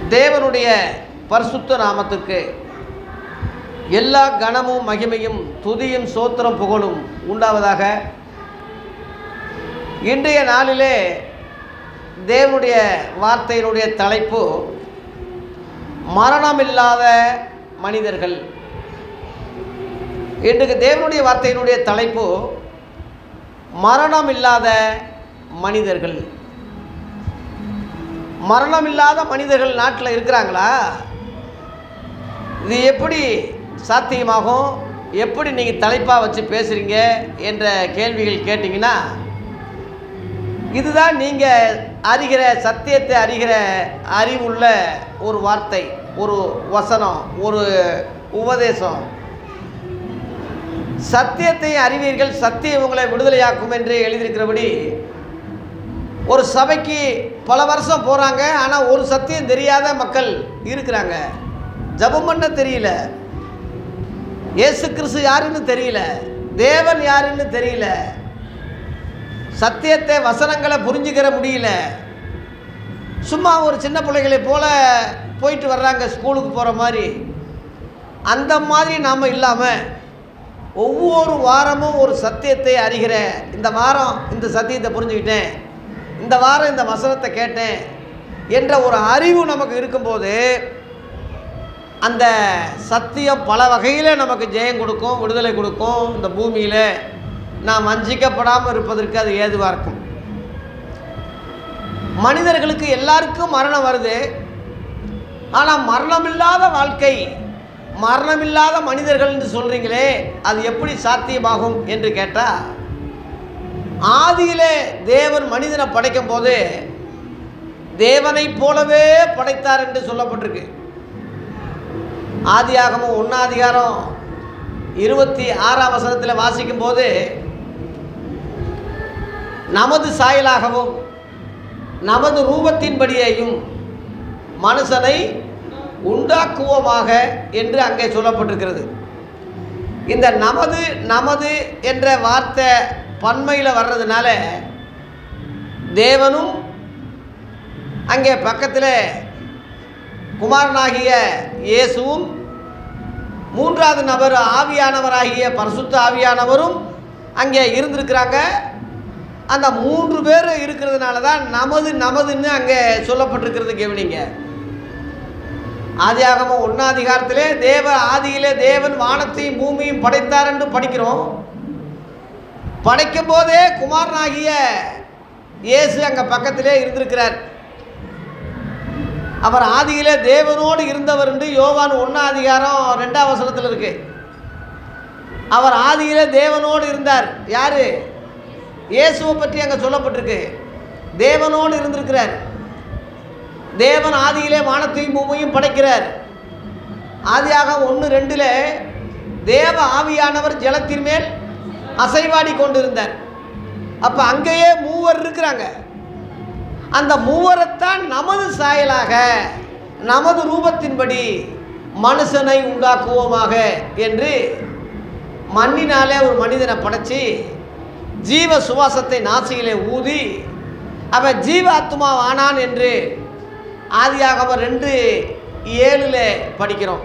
தேவனுடைய பரிசுத்த நாமத்துக்கு எல்லா கனமும் மகிமையும் துதியும் சோத்திரம் புகழும் உண்டாவதாக இன்றைய நாளிலே தேவனுடைய வார்த்தையினுடைய தலைப்பு மரணமில்லாத மனிதர்கள் இன்றைக்கு தேவனுடைய வார்த்தையினுடைய தலைப்பு மரணமில்லாத மனிதர்கள் மரணமில்லாத மனிதர்கள் நாட்டில் இருக்கிறாங்களா இது எப்படி சாத்தியமாகும் எப்படி நீங்கள் தலைப்பாக வச்சு பேசுகிறீங்க என்ற கேள்விகள் கேட்டிங்கன்னா இதுதான் நீங்கள் அறிகிற சத்தியத்தை அறிகிற அறிவுள்ள ஒரு வார்த்தை ஒரு வசனம் ஒரு உபதேசம் சத்தியத்தை அறிவீர்கள் சத்தியம் உங்களை விடுதலையாக்கும் என்று எழுதியிருக்கிறபடி ஒரு சபைக்கு பல வருஷம் போகிறாங்க ஆனால் ஒரு சத்தியம் தெரியாத மக்கள் இருக்கிறாங்க ஜபம் பண்ண தெரியல இயேசு கிறிஸ்து யாருன்னு தெரியல தேவன் யாருன்னு தெரியல சத்தியத்தை வசனங்களை புரிஞ்சுக்கிற முடியல சும்மா ஒரு சின்ன பிள்ளைகளை போல போயிட்டு வர்றாங்க ஸ்கூலுக்கு போகிற மாதிரி அந்த மாதிரி நாம் இல்லாமல் ஒவ்வொரு வாரமும் ஒரு சத்தியத்தை அறிகிற இந்த வாரம் இந்த சத்தியத்தை புரிஞ்சுக்கிட்டேன் இந்த வாரம் இந்த வசனத்தை கேட்டேன் என்ற ஒரு அறிவு நமக்கு இருக்கும்போது அந்த சத்தியம் பல வகையில் நமக்கு ஜெயம் கொடுக்கும் விடுதலை கொடுக்கும் இந்த பூமியில் நாம் வஞ்சிக்கப்படாமல் இருப்பதற்கு அது ஏதுவாக இருக்கும் மனிதர்களுக்கு எல்லாருக்கும் மரணம் வருது ஆனால் மரணமில்லாத வாழ்க்கை மரணமில்லாத மனிதர்கள் என்று சொல்கிறீங்களே அது எப்படி சாத்தியமாகும் என்று கேட்டால் ஆதியிலே தேவன் மனிதனை படைக்கும் போது தேவனைப் போலவே படைத்தார் என்று சொல்லப்பட்டிருக்கு ஆதியாகமும் ஒன்னாதிகாரம் இருபத்தி ஆறாம் வசனத்தில் வாசிக்கும் போது நமது சாயலாகவும் நமது ரூபத்தின்படியையும் மனுஷனை உண்டாக்குவோமாக என்று அங்கே சொல்லப்பட்டிருக்கிறது இந்த நமது நமது என்ற வார்த்தை பன்மையில் வர்றதுனால தேவனும் அங்கே பக்கத்தில் குமாரனாகிய இயேசுவும் மூன்றாவது நபர் ஆவியானவராகிய பரிசுத்த ஆவியானவரும் அங்கே இருந்திருக்கிறாங்க அந்த மூன்று பேர் இருக்கிறதுனால தான் நமது நமதுன்னு அங்கே சொல்லப்பட்டிருக்கிறது கவனிங்க ஆதியாகமம் ஒன்னாதிகாரத்திலே தேவ ஆதியிலே தேவன் வானத்தையும் பூமியும் படைத்தார் என்று படிக்கிறோம் படைக்கும் போதே குமாரனாகிய இயேசு அங்கே பக்கத்திலே இருந்திருக்கிறார் அவர் ஆதியிலே தேவனோடு இருந்தவர் என்று யோவான் ஒன்றாம் ரெண்டாம் வசனத்தில் இருக்கு அவர் ஆதியிலே தேவனோடு இருந்தார் யார் இயேசுவை பற்றி அங்கே சொல்லப்பட்டிருக்கு தேவனோடு இருந்திருக்கிறார் தேவன் ஆதியிலே வானத்தையும் பூமியும் படைக்கிறார் ஆதியாக ஒன்று ரெண்டில் தேவ ஆவியானவர் ஜலத்தின் மேல் அசைவாடி கொண்டிருந்தார் அப்போ அங்கேயே மூவர் இருக்கிறாங்க அந்த மூவரைத்தான் நமது சாயலாக நமது ரூபத்தின்படி மனுஷனை உண்டாக்குவோமாக என்று மண்ணினாலே ஒரு மனிதனை படைச்சி ஜீவ சுவாசத்தை நாசியிலே ஊதி அவன் ஜீவ ஆத்மா ஆனான் என்று ஆதியாகம ரெண்டு ஏழில் படிக்கிறோம்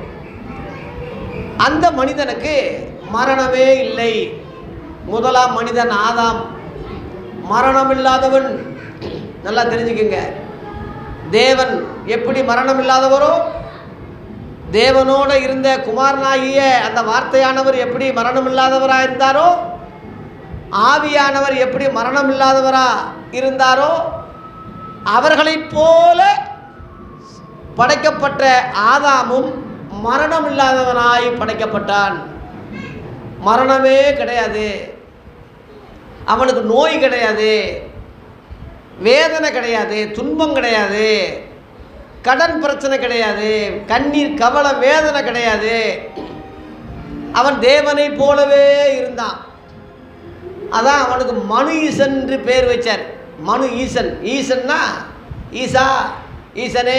அந்த மனிதனுக்கு மரணமே இல்லை முதலாம் மனிதன் ஆதாம் மரணம் இல்லாதவன் நல்லா தெரிஞ்சுக்குங்க தேவன் எப்படி மரணம் இல்லாதவரோ தேவனோடு இருந்த குமாரனாகிய அந்த வார்த்தையானவர் எப்படி மரணம் இல்லாதவராக இருந்தாரோ ஆவியானவர் எப்படி மரணம் இல்லாதவரா இருந்தாரோ அவர்களைப் போல படைக்கப்பட்ட ஆதாமும் மரணம் இல்லாதவனாய் படைக்கப்பட்டான் மரணமே கிடையாது அவனுக்கு நோய் கிடையாது வேதனை கிடையாது துன்பம் கிடையாது கடன் பிரச்சனை கிடையாது கண்ணீர் கவலை வேதனை கிடையாது அவன் தேவனை போலவே இருந்தான் அதான் அவனுக்கு மனு ஈசன் என்று பேர் வச்சார் மனு ஈசன் ஈசன்னா ஈசா ஈசனே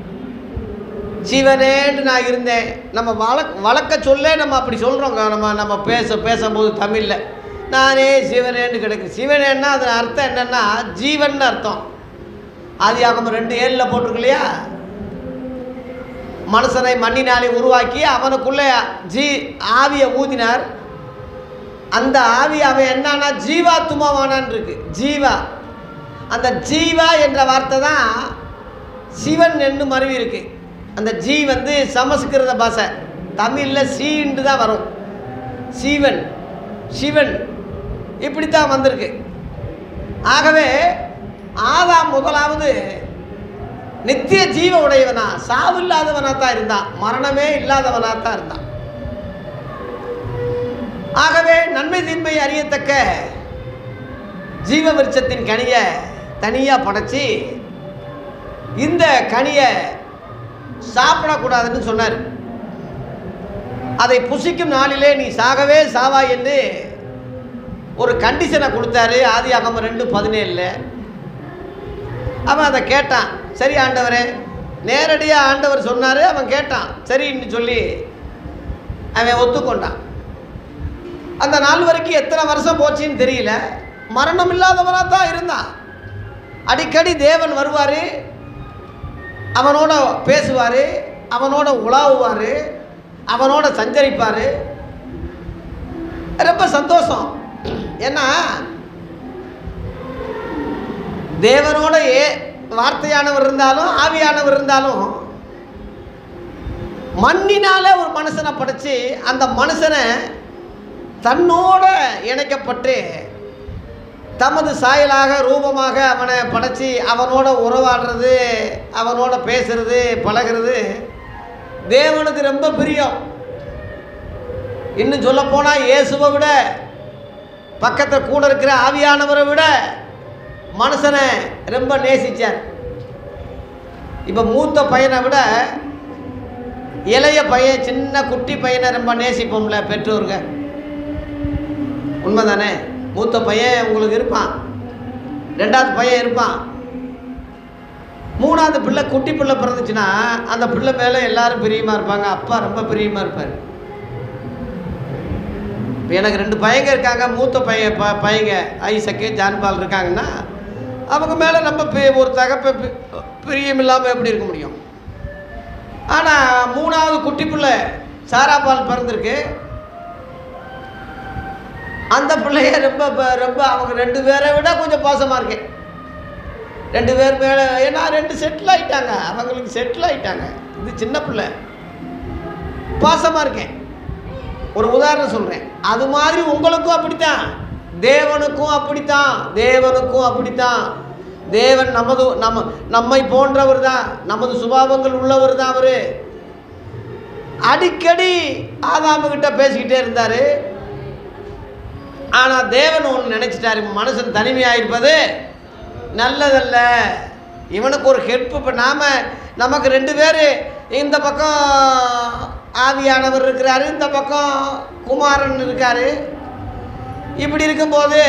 சிவனேன்னு நான் இருந்தேன் நம்ம வழக் வழக்க சொல்ல நம்ம அப்படி சொல்கிறோங்க நம்ம நம்ம பேச பேசும்போது தமிழில் நானே சிவனேன்னு கிடக்கு சிவனேன்னா அது அர்த்தம் என்னென்னா ஜீவன் அர்த்தம் ஆதியாகமம் ரெண்டு ஏழில் போட்டிருக்கு இல்லையா மனுஷனை மண்ணினாலே உருவாக்கி அவனுக்குள்ளே ஜீ ஆவியை ஊதினார் அந்த ஆவி அவன் என்னன்னா ஜீவாத்துமாவானான் இருக்கு ஜீவா அந்த ஜீவா என்ற வார்த்தை தான் சிவன் என்று மருவி இருக்கு அந்த ஜீ வந்து சமஸ்கிருத பாஷை தமிழில் சீண்டு தான் வரும் சீவன் சிவன் இப்படித்தான் வந்திருக்கு ஆகவே ஆதாம் முதலாவது நித்திய ஜீவ உடையவனா சாவு இல்லாதவனா தான் இருந்தான் மரணமே இல்லாதவனா தான் இருந்தான் ஆகவே நன்மை தீன்மை அறியத்தக்க ஜீவ விருட்சத்தின் கனியை தனியாக படைச்சி இந்த கனியை சாப்பிடக்கூடாதுன்னு சொன்னார் அதை புசிக்கும் நாளிலே நீ சாகவே சாவா என்று ஒரு கண்டிஷனை கொடுத்தாரு ஆதி ஆகம ரெண்டு பதினேழில் அவன் அதை கேட்டான் சரி ஆண்டவரே நேரடியாக ஆண்டவர் சொன்னார் அவன் கேட்டான் சரின்னு சொல்லி அவன் ஒத்துக்கொண்டான் அந்த நாள் வரைக்கும் எத்தனை வருஷம் போச்சுன்னு தெரியல மரணம் இல்லாதவனாக தான் இருந்தான் அடிக்கடி தேவன் வருவார் அவனோட பேசுவார் அவனோட உலாவுவார் அவனோட சஞ்சரிப்பார் ரொம்ப சந்தோஷம் ஏன்னா தேவனோட ஏ வார்த்தையானவர் இருந்தாலும் ஆவியானவர் இருந்தாலும் மண்ணினால ஒரு மனுஷனை படைச்சு அந்த மனுஷனை தன்னோட இணைக்கப்பட்டு தமது சாயலாக ரூபமாக அவனை படைச்சி அவனோட உறவாடுறது அவனோட பேசுறது பழகிறது தேவனுக்கு ரொம்ப பிரியம் இன்னும் சொல்லப்போனால் இயேசுவை விட பக்கத்தில் கூட இருக்கிற ஆவியானவரை விட மனுஷனை ரொம்ப நேசித்தார் இப்போ மூத்த பையனை விட இளைய பையன் சின்ன குட்டி பையனை ரொம்ப நேசிப்போம்ல பெற்றோருங்க உண்மைதானே மூத்த பையன் உங்களுக்கு இருப்பான் ரெண்டாவது பையன் இருப்பான் மூணாவது பிள்ளை குட்டி பிள்ளை பிறந்துச்சுன்னா அந்த பிள்ளை மேலே எல்லாரும் பிரியமாக இருப்பாங்க அப்பா ரொம்ப பிரியமாக இருப்பார் இப்போ எனக்கு ரெண்டு பையங்க இருக்காங்க மூத்த பையன் ப பையங்க ஐசக்கு ஜான்பால் இருக்காங்கன்னா அவங்க மேலே நம்ம பி- ஒரு தகப்ப பி- பிரியம் இல்லாமல் எப்படி இருக்க முடியும் ஆனால் மூணாவது குட்டி பிள்ளை சாராபால் பிறந்திருக்கு அந்த பிள்ளைய ரொம்ப ப- ரொம்ப அவங்க ரெண்டு பேரை விட கொஞ்சம் பாசமாக இருக்கேன் ரெண்டு பேர் மேலே ஏன்னா ரெண்டு செட்டில் ஆயிட்டாங்க அவங்களுக்கு செட்டில் ஆயிட்டாங்க இது சின்ன பிள்ளை பாசமாக இருக்கேன் ஒரு உதாரணம் சொல்கிறேன் அது மாதிரி உங்களுக்கும் அப்படித்தான் தேவனுக்கும் அப்படித்தான் தேவனுக்கும் அப்படித்தான் தேவன் நமது நம்ம நம்மை போன்றவர் தான் நமது சுபாவங்கள் உள்ளவர் தான் அவர் அடிக்கடி ஆதாமுகிட்ட பேசிக்கிட்டே இருந்தார் ஆனால் தேவன் ஒன்று நினச்சிட்டாரு மனுஷன் தனிமையாக இருப்பது நல்லதல்ல இவனுக்கு ஒரு ஹெல்ப் இப்போ நாம் நமக்கு ரெண்டு பேர் இந்த பக்கம் ஆவியானவர் இருக்கிறாரு இந்த பக்கம் குமாரன் இருக்காரு இப்படி இருக்கும்போது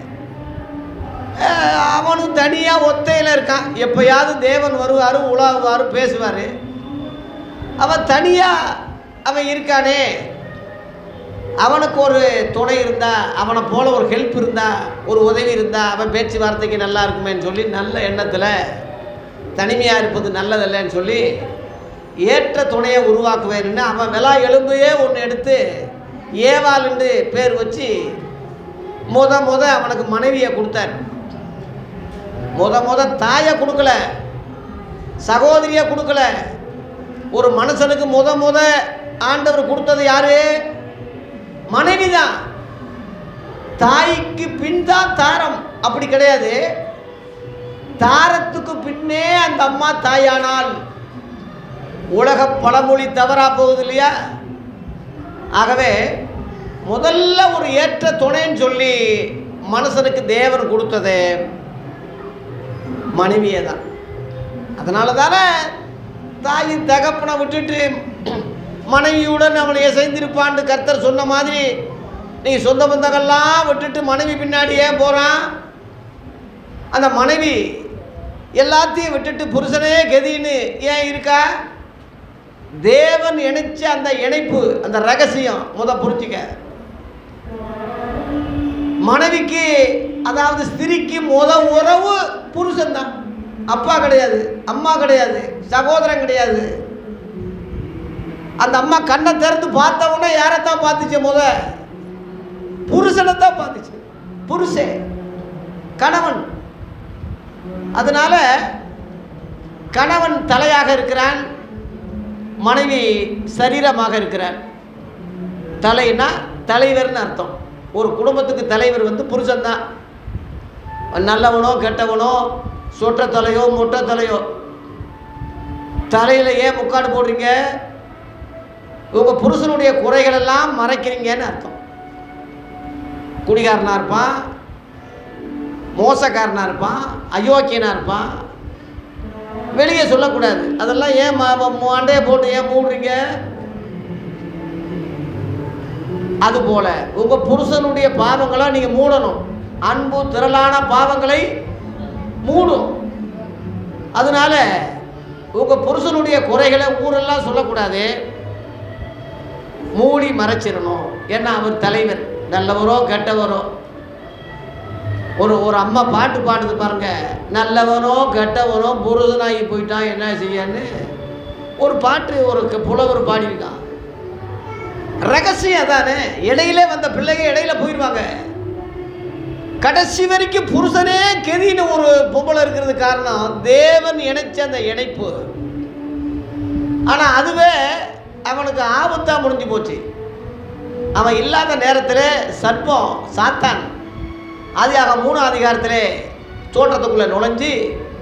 அஹ், அவனும் தனியாக ஒத்தையில் இருக்கான் எப்பயாவது தேவன் வருவார் உலாவுவார் பேசுவார் அவன் தனியாக அவன் இருக்கானே அவனுக்கு ஒரு துணை இருந்தா அவனை போல ஒரு ஹெல்ப் இருந்தா ஒரு உதவி இருந்தா அவன் பேச்சுவார்த்தைக்கு நல்லா இருக்குமேன்னு சொல்லி நல்ல எண்ணத்தில் தனிமையாக இருப்பது நல்லதல்லைன்னு சொல்லி ஏற்ற துணையை உருவாக்குவேன்னு அவன் விலா எலும்பையே ஒன்று எடுத்து ஏவாளுன்னு பேர் வச்சு முத முத அவனுக்கு மனைவியை கொடுத்தார் முத முத தாயை கொடுக்கல சகோதரியை கொடுக்கல ஒரு மனுஷனுக்கு முத முத ஆண்டவர் கொடுத்தது யாரு மனைவி தான் தாய்க்கு பின் தான் தாரம் அப்படி கிடையாது தாரத்துக்கு பின்னே அந்த அம்மா தாயானால் உலக பழமொழி தவறா போகுது இல்லையா ஆகவே முதல்ல ஒரு ஏற்ற துணைன்னு சொல்லி மனுஷனுக்கு தேவன் கொடுத்தது மனைவியே தான் அதனால தானே தாயின் தகப்பனை விட்டுட்டு மனைவியுடன் அவனை இசைந்திருப்பான்னு கர்த்தர் சொன்ன மாதிரி நீ சொந்த பந்தங்கள்லாம் விட்டுட்டு மனைவி பின்னாடி ஏன் போகிறான் அந்த மனைவி எல்லாத்தையும் விட்டுட்டு புருஷனே கதின்னு ஏன் இருக்கா தேவன் இணைச்ச அந்த இணைப்பு அந்த ரகசியம் முத புரிஞ்சுக்க மனைவிக்கு அதாவது ஸ்திரிக்கு முத உறவு புருஷன் தான் அப்பா கிடையாது அம்மா கிடையாது சகோதரன் கிடையாது அந்த அம்மா கண்ணை திறந்து பார்த்த உடனே யாரைத்தான் பார்த்துச்சு முத புருஷனை தான் பார்த்துச்சு புருஷன் கணவன் அதனால கணவன் தலையாக இருக்கிறான் மனைவி சரீரமாக இருக்கிறார் தலைனா தலைவர்னு அர்த்தம் ஒரு குடும்பத்துக்கு தலைவர் வந்து புருஷன்தான் நல்லவனோ கெட்டவனோ சொட்ட தலையோ முட்டை தலையோ தலையில் ஏன் முக்காடு போடுறீங்க உங்கள் புருஷனுடைய குறைகள் எல்லாம் மறைக்கிறீங்கன்னு அர்த்தம் குடிகாரனாக இருப்பான் மோசக்காரனாக இருப்பான் அயோக்கியனாக இருப்பான் வெளியே சொல்லக்கூடாது அதெல்லாம் ஏன் மண்டையை போட்டு ஏன் மூடுறீங்க அதுபோல உங்கள் புருஷனுடைய பாவங்களை நீங்கள் மூடணும் அன்பு திரளான பாவங்களை மூடும் அதனால உங்கள் புருஷனுடைய குறைகளை ஊரெல்லாம் சொல்லக்கூடாது மூடி மறைச்சிடணும் ஏன்னா அவர் தலைவர் நல்லவரோ கெட்டவரோ ஒரு ஒரு அம்மா பாட்டு பாடுது பாருங்க நல்லவனோ கெட்டவனோ புருஷனாகி போயிட்டான் என்ன செய்யன்னு ஒரு பாட்டு ஒரு க- புலவர் பாடியிருக்கான் ரகசியம் தானே இடையிலே வந்த பிள்ளைங்க இடையில போயிடுவாங்க கடைசி வரைக்கும் புருஷனே கெதின்னு ஒரு பொம்பளை இருக்கிறது காரணம் தேவன் இணைச்ச அந்த இணைப்பு ஆனால் அதுவே அவனுக்கு ஆபத்தா முடிஞ்சு போச்சு அவன் இல்லாத நேரத்தில் சர்ப்பம் சாத்தான் ஆதியாக மூணு அதிகாரத்திலே தோற்றத்துக்குள்ளே நுழைஞ்சு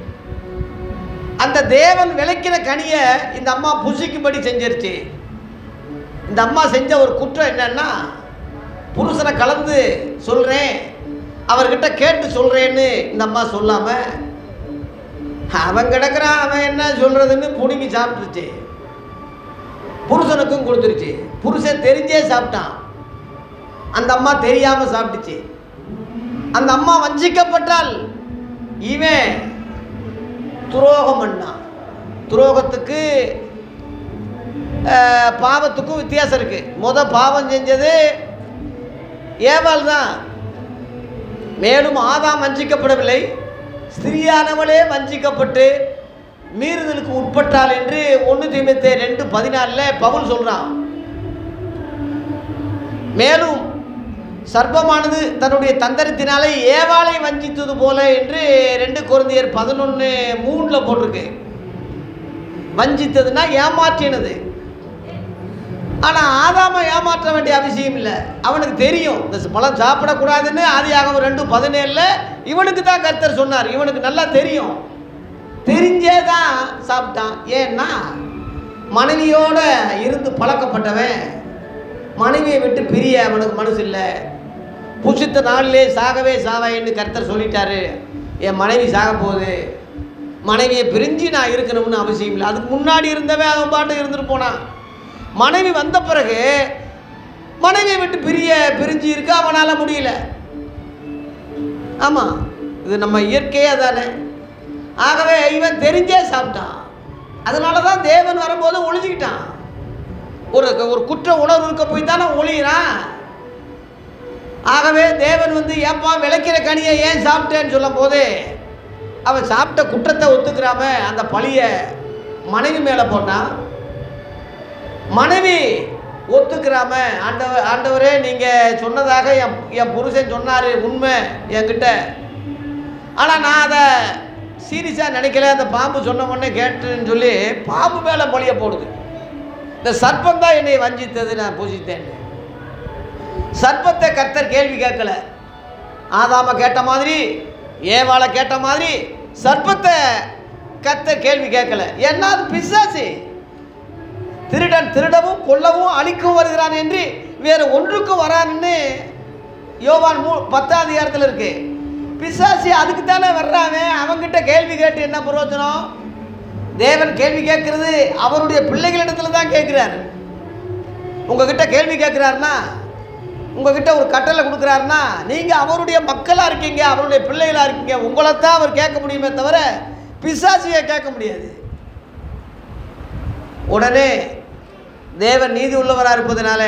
அந்த தேவன் விளைக்கிற கனியை இந்த அம்மா புசிக்கும்படி செஞ்சிருச்சு இந்த அம்மா செஞ்ச ஒரு குற்றம் என்னன்னா புருஷனை கலந்து சொல்கிறேன் அவர்கிட்ட கேட்டு சொல்கிறேன்னு இந்த அம்மா சொல்லாமல் அவன் கிடக்குறான் அவன் என்ன சொல்கிறதுன்னு புடுங்கி சாப்பிட்டுருச்சு புருஷனுக்கும் கொடுத்துருச்சு புருஷன் தெரிஞ்சே சாப்பிட்டான் அந்த அம்மா தெரியாமல் சாப்பிட்டுச்சு அந்த அம்மா வஞ்சிக்கப்பட்டால் இவன் துரோகம் பண்ணான் துரோகத்துக்கு அஹ், பாவத்துக்கும் வித்தியாசம் இருக்கு முத பாவம் செஞ்சது ஏவாள் தான் மேலும் ஆதாம் வஞ்சிக்கப்படவில்லை ஸ்திரியானவளே வஞ்சிக்கப்பட்டு மீறுதலுக்கு உட்பட்டாள் என்று ஒன்று தீமத்தை ரெண்டு பதினாலில் பவுல் சொல்கிறான் மேலும் சர்ப்பமானது தன்னுடைய தந்திரத்தினாலே ஏவாளை வஞ்சித்தது போல என்று ரெண்டு குழந்தையர் பதினொன்று மூணில் போட்டிருக்கு வஞ்சித்ததுன்னா ஏமாற்றினது ஆனால் ஆதாம ஏமாற்ற வேண்டிய அவசியம் இல்லை அவனுக்கு தெரியும் இந்த பழம் சாப்பிடக்கூடாதுன்னு ஆதியாகமம் ரெண்டு பதினேழில் இவனுக்கு தான் கர்த்தர் சொன்னார் இவனுக்கு நல்லா தெரியும் தெரிஞ்சே தான் சாப்பிட்டான் ஏன்னா மனைவியோட இருந்து பழக்கப்பட்டவன் மனைவியை விட்டு பிரிய அவனுக்கு மனசு இல்லை புசித்த நாளிலே சாகவே சாவேன்னு கர்த்தர் சொல்லிட்டாரு என் மனைவி சாக போகுது மனைவியை பிரிஞ்சு நான் இருக்கணும்னு அவசியம் இல்லை அதுக்கு முன்னாடி இருந்தவன் அவன் பாட்டு இருந்துட்டு போனான் மனைவி வந்த பிறகு மனைவியை விட்டு பிரிய பிரிஞ்சு இருக்க அவனால் முடியல ஆமாம் இது நம்ம இயற்கையே தானே ஆகவே இவன் தெரிஞ்சே சாப்பிட்டான் அதனால தான் தேவன் வரும்போது ஒளிஞ்சுக்கிட்டான் ஒரு ஒரு குற்ற உணர்வு இருக்க போய் தானே ஒளியிறான் ஆகவே தேவன் வந்து ஏப்பா விளைக்கிற கனியை ஏன் சாப்பிட்டேன்னு சொல்லும் போது அவன் சாப்பிட்ட குற்றத்தை ஒத்துக்கிறாம அந்த பழிய மனைவி மேலே போட்டான் மனைவி ஒத்துக்கிறாம ஆண்டவர் ஆண்டவரே நீங்கள் சொன்னதாக என் என் புருஷன் சொன்னார் உண்மை என்கிட்ட ஆனால் நான் அதை சீரியஸாக நினைக்கல அந்த பாம்பு சொன்ன உடனே கேட்டுன்னு சொல்லி பாம்பு மேலே பழிய போடுது இந்த சர்ப்பம் தான் என்னை வஞ்சித்தது நான் பூஜித்தேன் சர்ப்பத்தை கர்த்தர் கேள்வி கேட்கல ஆதாம கேட்ட மாதிரி ஏவாளை கேட்ட மாதிரி சர்ப்பத்தை கர்த்தர் கேள்வி கேட்கல ஏன்னா அது பிசாசு திருடன் திருடவும் கொல்லவும் அழிக்கவும் வருகிறான் என்று வேறு ஒன்றுக்கும் வரான்னு யோவான் மூ பத்தாம் அதிகாரத்தில் இருக்கு பிசாசி அதுக்கு தானே வர்றாங்க அவங்கிட்ட கேள்வி கேட்டு என்ன பிரயோஜனம் தேவன் கேள்வி கேட்கறது அவருடைய பிள்ளைகளிடத்துல தான் கேட்குறாரு உங்ககிட்ட கேள்வி கேட்குறாருன்னா உங்ககிட்ட ஒரு கட்டளை கொடுக்குறாருன்னா நீங்கள் அவருடைய மக்களாக இருக்கீங்க அவருடைய பிள்ளைகளாக இருக்கீங்க உங்களை தான் அவர் கேட்க முடியுமே தவிர பிசாசியை கேட்க முடியாது உடனே தேவன் நீதி உள்ளவராக இருப்பதனால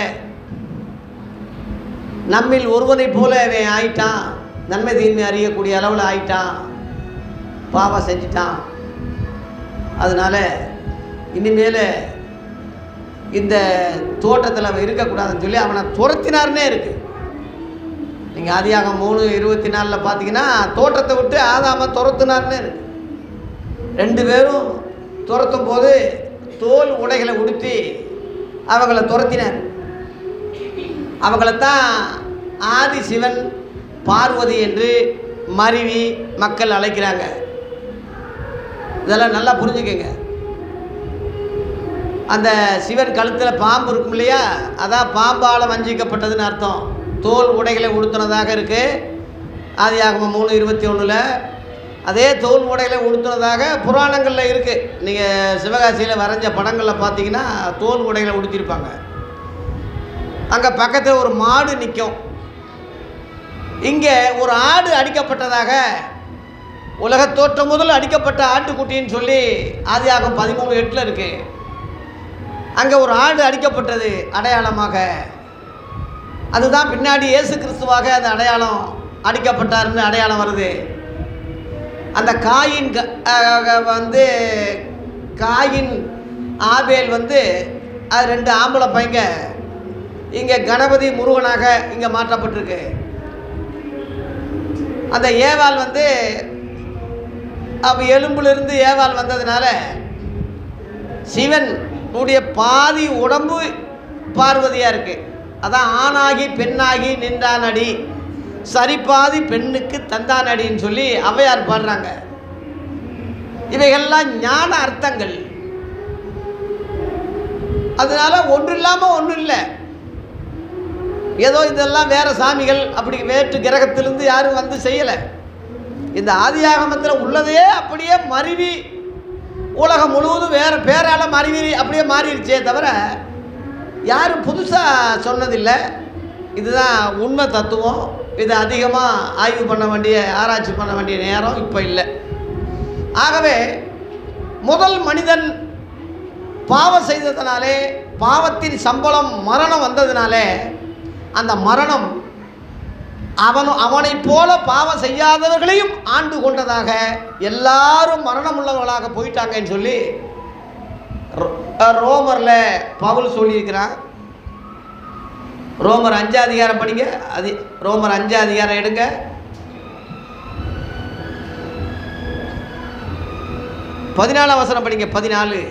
நம்மில் ஒருவனைப் போல அவன் ஆயிட்டான் நன்மை தீன்மை அறியக்கூடிய அளவில் ஆயிட்டான் பாவம் செஞ்சிட்டான் அதனால் இனிமேல் இந்த தோட்டத்தில் அவன் இருக்கக்கூடாதுன்னு சொல்லி அவனை துரத்தினார்னே இருக்கு நீங்கள் ஆதியாகம் மூணு இருபத்தி நாலில் பார்த்தீங்கன்னா தோட்டத்தை விட்டு ஆதாம துரத்துனார்னே இருக்கு ரெண்டு பேரும் துரத்தும் போது தோல் உடைகளை உடுத்தி அவங்கள துரத்தினார் அவங்களைத்தான் ஆதி சிவன் பார்வதி என்று மருவி மக்கள் அழைக்கிறாங்க இதெல்லாம் நல்லா புரிஞ்சுக்கங்க அந்த சிவன் கழுத்தில் பாம்பு இருக்கும் இல்லையா அதான் பாம்பால் வஞ்சிக்கப்பட்டதுன்னு அர்த்தம் தோல் உடைகளை உடுத்தினதாக இருக்குது ஆதியாகமம் மூணு இருபத்தி ஒன்றில் அதே தோல் உடைகளை உடுத்தினதாக புராணங்களில் இருக்குது நீங்கள் சிவகாசியில் வரைஞ்ச படங்களில் பார்த்தீங்கன்னா தோல் உடைகளை உடுத்திருப்பாங்க அங்கே பக்கத்தில் ஒரு மாடு நிற்கும் இங்கே ஒரு ஆடு அடிக்கப்பட்டதாக உலகத் தோற்றம் முதல் அடிக்கப்பட்ட ஆட்டுக்குட்டின்னு சொல்லி ஆதியாகம் பதிமூணு எட்டில் இருக்கு அங்கே ஒரு ஆடு அடிக்கப்பட்டது அடையாளமாக அதுதான் பின்னாடி இயேசு கிறிஸ்துவாக அந்த அடையாளம் அடிக்கப்பட்டாருன்னு அடையாளம் வருது அந்த காயின் க- அஹ் வந்து காயின் ஆபேல் வந்து அது ரெண்டு ஆம்பளை பையங்க இங்கே கணபதி முருகனாக இங்கே மாற்றப்பட்டிருக்கு அந்த ஏவாள் வந்து அவ எலும்பிலிருந்து ஏவாள் வந்ததுனால சிவன் உடைய பாதி உடம்பு பார்வதியாக இருக்கு அதான் ஆணாகி பெண்ணாகி நின்றானடி சரிபாதி பெண்ணுக்கு தந்தானடின்னு சொல்லி ஔவையார் பாடுறாங்க இவைகள்லாம் ஞான அர்த்தங்கள் அதனால ஒன்று இல்லாமல் ஒன்றும் இல்லை ஏதோ இதெல்லாம் வேற சாமிகள் அப்படி வேற்று கிரகத்திலிருந்து யாரும் வந்து செய்யலை இந்த ஆதியாகமத்தில் உள்ளதையே அப்படியே மருவி உலகம் முழுவதும் வேறு பேரால் மருவி அப்படியே மாறிடுச்சே தவிர யாரும் புதுசாக சொன்னதில்லை இதுதான் உண்மை தத்துவம் இது அதிகமாக ஆய்வு பண்ண வேண்டிய ஆராய்ச்சி பண்ண வேண்டிய நேரம் இப்போ இல்லை ஆகவே முதல் மனிதன் பாவம் செய்ததுனாலே பாவத்தின் சம்பளம் மரணம் வந்ததுனாலே அந்த மரணம் அவனும் அவனைப் போல பாவம் செய்யாதவர்களையும் ஆண்டு கொண்டதாக எல்லாரும் மரணம் உள்ளவர்களாக போயிட்டாங்கன்னு சொல்லி ரோ- அஹ் ரோமரில் பவுல் சொல்லியிருக்கிறான் ரோமர் அஞ்சாம் அதிகாரம் படிங்க அது ரோமர் அஞ்சாம் அதிகாரம் எடுங்க பதினாலாம் வசனம் படிங்க பதினாலு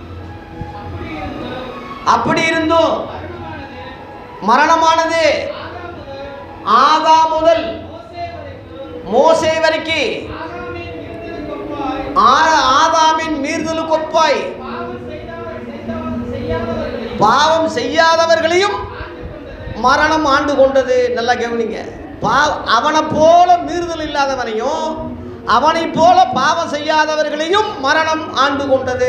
அப்படி இருந்தும் மரணமானது ஆதா முதல் மோசே வரைக்கும் ஆ- ஆதாமின் மீறுதலுக்கு ஒப்பாய் பாவம் செய்யாதவர்களையும் மரணம் ஆண்டு கொண்டது நல்லா கவனிங்க பா அவனை போல மீறுதல் இல்லாதவனையும் அவனைப் போல பாவம் செய்யாதவர்களையும் மரணம் ஆண்டு கொண்டது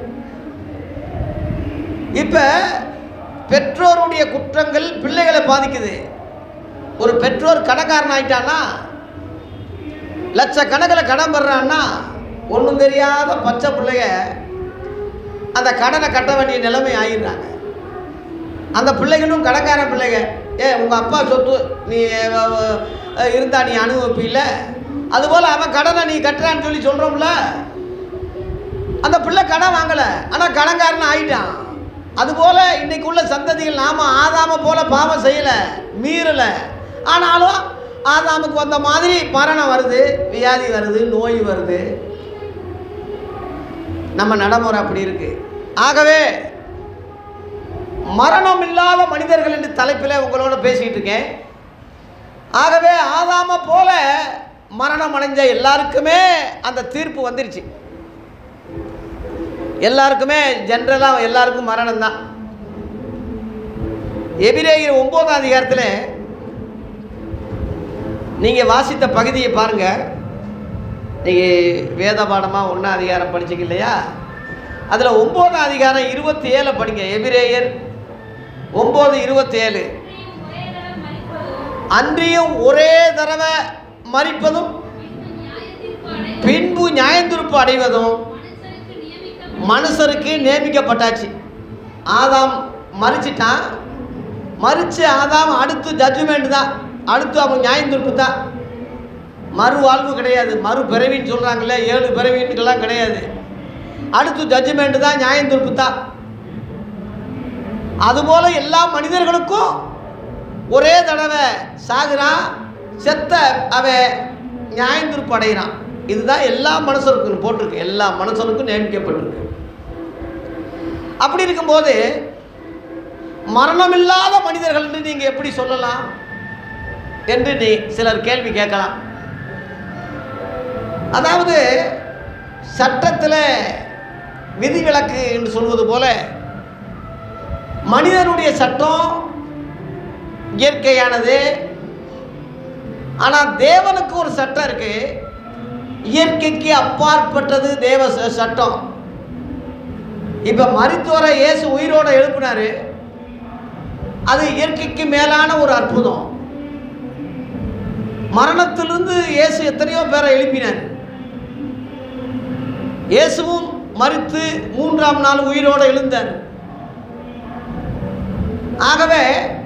இப்போ பெற்றோருடைய குற்றங்கள் பிள்ளைகளை பாதிக்குது ஒரு பெற்றோர் கடன்காரன் ஆயிட்டான்னா லட்சக்கணக்கில் கடன் பெறான்னா ஒன்றும் தெரியாத பச்சை பிள்ளைங்க அந்த கடனை கட்ட வேண்டிய நிலைமை ஆயிடுறாங்க அந்த பிள்ளைகளும் கடன்கார பிள்ளைங்க ஏ உங்கள் அப்பா சொத்து நீ அஹ், அஹ், இருந்தா நீ அனுபவிப்பில்ல அதுபோல் அவன் கடனை நீ கட்டுறான்னு சொல்லி சொல்கிறோம்ல அந்த பிள்ளை கடன் வாங்கலை ஆனால் கடன்காரன் ஆயிட்டான் அதுபோல் இன்னைக்கு உள்ள சந்ததிகள் நாம் ஆதாம போல பாவம் செய்யலை மீறலை ஆனாலும் ஆதாமுக்கு வந்த மாதிரி மரணம் வருது வியாதி வருது நோய் வருது நம்ம நடைமுறை அப்படி இருக்கு ஆகவே மரணம் இல்லாத மனிதர்கள் என்று தலைப்பில் உங்களோட பேசிக்கிட்டு இருக்கேன் ஆகவே ஆதாம போல மரணம் அடைஞ்ச எல்லாருக்குமே அந்த தீர்ப்பு வந்துருச்சு எல்லாருக்குமே ஜென்ரலாக எல்லாருக்கும் மரணம் தான் எபிரேயர் ஒன்பதாம் அதிகாரத்தில் நீங்கள் வாசித்த பகுதியை பாருங்கள் நீங்கள் வேத பாடமாக ஒன்றாம் அதிகாரம் படிச்சீங்க இல்லையா அதில் ஒம்போதாம் அதிகாரம் இருபத்தி ஏழை படிங்க எபிரேயர் ஒம்பது இருபத்தேழு அன்றியும் ஒரே தடவை மறிப்பதும் பின்பு நியாயந்திருப்பு அடைவதும் மனுஷருக்கு நியமிக்கப்பட்டாச்சு ஆதாம் மறிச்சிட்டான் மறித்து ஆதாம் அடுத்து ஜட்ஜ்மெண்ட் தான் அடுத்து அவன் நியாயந்திருப்பு தான் மறு வாழ்வு கிடையாது மறு பிறவின்னு சொல்கிறாங்களே ஏழு பிறவின்னுக்கெல்லாம் கிடையாது அடுத்து ஜட்ஜ்மெண்ட் தான் நியாயந்திருப்பு தான் அதுபோல எல்லா மனிதர்களுக்கும் ஒரே தடவை சாகுறான் செத்த அவன் நியாயந்திருப்பு அடைகிறான் இதுதான் எல்லா மனுஷருக்கும் போட்டிருக்கு எல்லா மனுஷனுக்கும் நியமிக்கப்பட்டிருக்கு அப்படி இருக்கும்போது மரணமில்லாத மனிதர்கள் என்று நீங்கள் எப்படி சொல்லலாம் என்று நீ சிலர் கேள்வி கேட்கலாம் அதாவது சட்டத்தில் விதிவிலக்கு என்று சொல்வது போல மனிதனுடைய சட்டம் இயற்கையானது ஆனால் தேவனுக்கு ஒரு சட்டம் இருக்கு இயற்கைக்கு அப்பாற்பட்டது தேவ ச- சட்டம் இப்போ மருத்துவரை இயேசு உயிரோட எழுப்பினாரு அது இயற்கைக்கு மேலான ஒரு அற்புதம் மரணத்திலிருந்து இயேசு எத்தனையோ பேரை எழுப்பினார் இயேசுவும் மரித்து மூன்றாம் நாள் உயிரோடு எழுந்தார் ஆகவே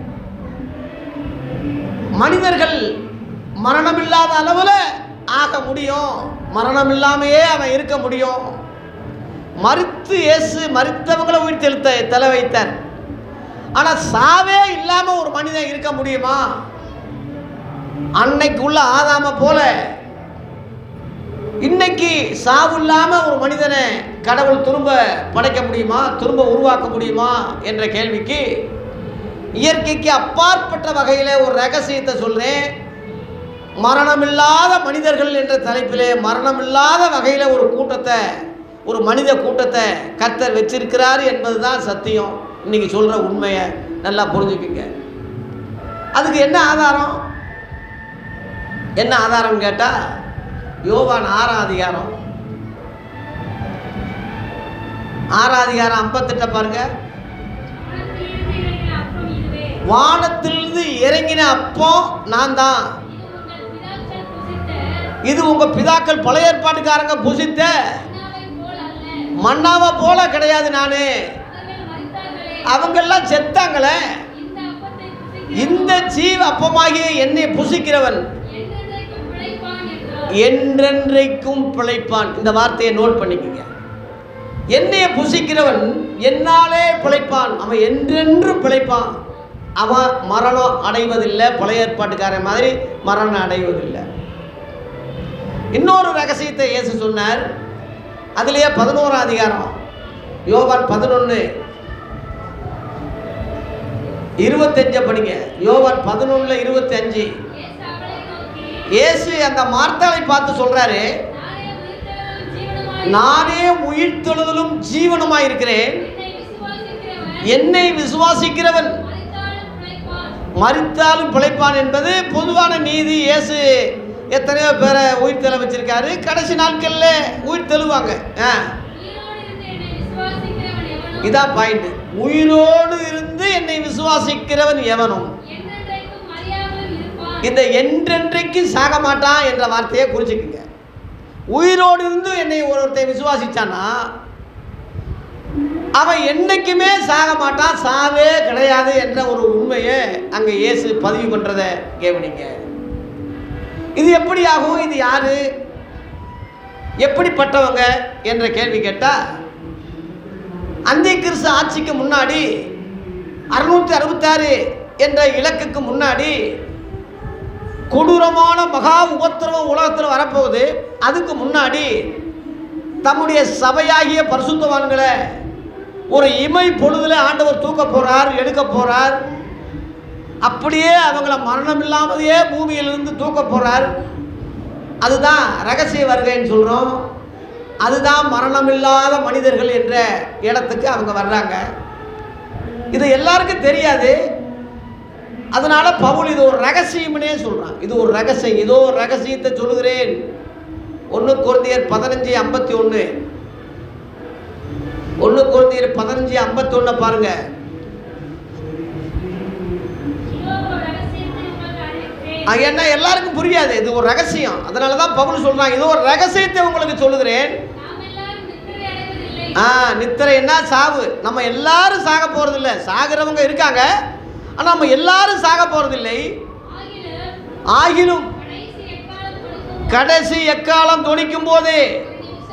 மனிதர்கள் மரணமில்லாத அளவில் ஆக முடியும் மரணம் இல்லாமையே அவன் இருக்க முடியும் மறித்து இயேசு மறித்தவங்களை உயிர் தெளித்த தலை வைத்தார் ஆனால் சாவே இல்லாமல் ஒரு மனிதன் இருக்க முடியுமா அன்னைக்கு உள்ள ஆதாம போல இன்னைக்கு சாவு இல்லாம ஒரு மனிதனை கடவுள் திரும்ப படைக்க முடியுமா திரும்ப உருவாக்க முடியுமா என்ற கேள்விக்கு இயற்கைக்கு அப்பாற்பட்ட வகையில் ஒரு ரகசியத்தை சொல்றேன் மரணமில்லாத மனிதர்கள் என்ற தலைப்பிலே மரணமில்லாத வகையில் ஒரு கூட்டத்தை ஒரு மனித கூட்டத்தை கர்த்தர் வச்சிருக்கிறார் என்பதுதான் சத்தியம் இன்னைக்கு சொல்ற உண்மையை நல்லா புரிஞ்சுக்குங்க அதுக்கு என்ன ஆதாரம் என்ன ஆதாரம் கேட்டால் யோவான் ஆறாம் அதிகாரம் ஆறாம் அதிகாரம் ஐம்பத்தெட்ட பாருங்க வானத்திலிருந்து இறங்கின அப்பம் இதுவே. வானத்திலிருந்து இறங்கின அப்போ நான் தான் இது உங்கள் பிதாக்கள் புசித்த இது உங்க பிதாக்கள் பழைய ஏற்பாட்டுக்காரங்க புசித்த மன்னாவைப் போல் அல்ல. மண்ணாவை போல கிடையாது நான் அவர்கள் மரித்தார்களே. அவங்கெல்லாம் செத்தாங்களே இந்த அப்பத்தை புசிக்கிறவன் இந்த ஜீவ அப்பமாகிய என்னை புசிக்கிறவன் என்றென்றைக்கும் பிழைப்பான் என்றார். என்றென்றைக்கும் பிழைப்பான் இந்த வார்த்தையை நோட் பண்ணிக்கங்க என்னைய புசிக்கிறவன் என்னாலே பிழைப்பான் அவன் என்றென்றும் பிழைப்பான் அவன் மரணம் அடைவதில்லை பழைய ஏற்பாட்டுக்காரன் மாதிரி மரணம் அடைவதில்லை இன்னொரு ரகசியத்தை இயேசு சொன்னார் அதுலேயே பதினோராம் அதிகாரம் யோவான் பதினொன்று இருபத்தஞ்ச படிங்க யோவான் பதினொன்றில் இருபத்தஞ்சு இயேசு அவளை நோக்கி, இயேசு அந்த மார்த்தாளை பார்த்து சொல்றாரு நானே உயிர்த்தெழுதலும் ஜீவனுமாய் நானே உயிர்த்தெழுதலும் ஜீவனுமாய் இருக்கிறேன் என்னை விசுவாசிக்கிறவன் என்னை விசுவாசிக்கிறவன் மரித்தாலும் பிழைப்பான். மரித்தாலும் பிழைப்பான் என்பது பொதுவான நீதி இயேசு எத்தனையோ பேரை உயிர் தெள வச்சிருக்காரு கடைசி நாட்களில் உயிர் தெழுவாங்க ஆ உயிரோடு இருந்து என்னை விசுவாசிக்கிறவன் எவனும் இதான் பாயிண்ட் உயிரோடு இருந்து என்னை விசுவாசிக்கிறவன் எவனும் என்றென்றைக்கும் மறியாமலும் இருப்பான். இந்த என்றென்றைக்கு சாக மாட்டான் என்ற வார்த்தையை குறிச்சுக்குங்க உயிரோடு இருந்து என்னை ஒருத்தன் விசுவாசிச்சானா அவன் என்னைக்குமே சாக மாட்டான் சாவே கிடையாது என்ற ஒரு உண்மையை அங்கே இயேசு பதிவு பண்ணுறதை கேவனிங்க இது எப்படி ஆகும் இது யாரு எப்படிப்பட்டவங்க என்ற கேள்வி கேட்டால் அந்தி கிறிஸ்து ஆட்சிக்கு முன்னாடி அறுநூற்றி அறுபத்தாறு என்ற இலக்குக்கு முன்னாடி கொடூரமான மகா உபத்திரவம் உலகத்தில் வரப்போகுது அதுக்கு முன்னாடி தம்முடைய சபையாகிய பரிசுத்தவான்களை ஒரு இமை பொழுதுல ஆண்டவர் தூக்க போறார் எடுக்க போறார் அப்படியே அவங்கள மரணம் இல்லாமலேயே பூமியிலிருந்து தூக்க போறார் அதுதான் ரகசிய வருகைன்னு சொல்கிறோம் அதுதான் மரணமில்லாத மனிதர்கள் என்ற இடத்துக்கு அவங்க வர்றாங்க இது எல்லாருக்கும் தெரியாது அதனால பவுல் இது ஒரு ரகசியம்னே சொல்றான் இது ஒரு ரகசியம் இதோ ஒரு ரகசியத்தை சொல்லுகிறேன் ஒன்று குழந்தையர் பதினஞ்சு ஐம்பத்தி ஒன்று ஒன்று குழந்தையர் பதினஞ்சு ஐம்பத்தி பாருங்க இதோ ஒரு ரகசியத்தை உங்களுக்கு அறிவிக்கிறேன். அது என்ன எல்லாருக்கும் புரியாது இது ஒரு ரகசியம் அதனால தான் பவுல் சொல்றாங்க இது ஒரு ரகசியத்தை உங்களுக்கு சொல்லுகிறேன் நாம் எல்லாரும் நித்திரை அடைவதில்லை. ஆ நித்திரைன்னா சாவு நம்ம எல்லாரும் சாக போறதில்ல சாகிறவங்க இருக்காங்க ஆனால் நம்ம எல்லாரும் சாக போறதில்லை ஆகிலும் ஆகிலும் கடைசி எக்காலம் கொடுக்கும் கடைசி எக்காலம் துணிக்கும் போதே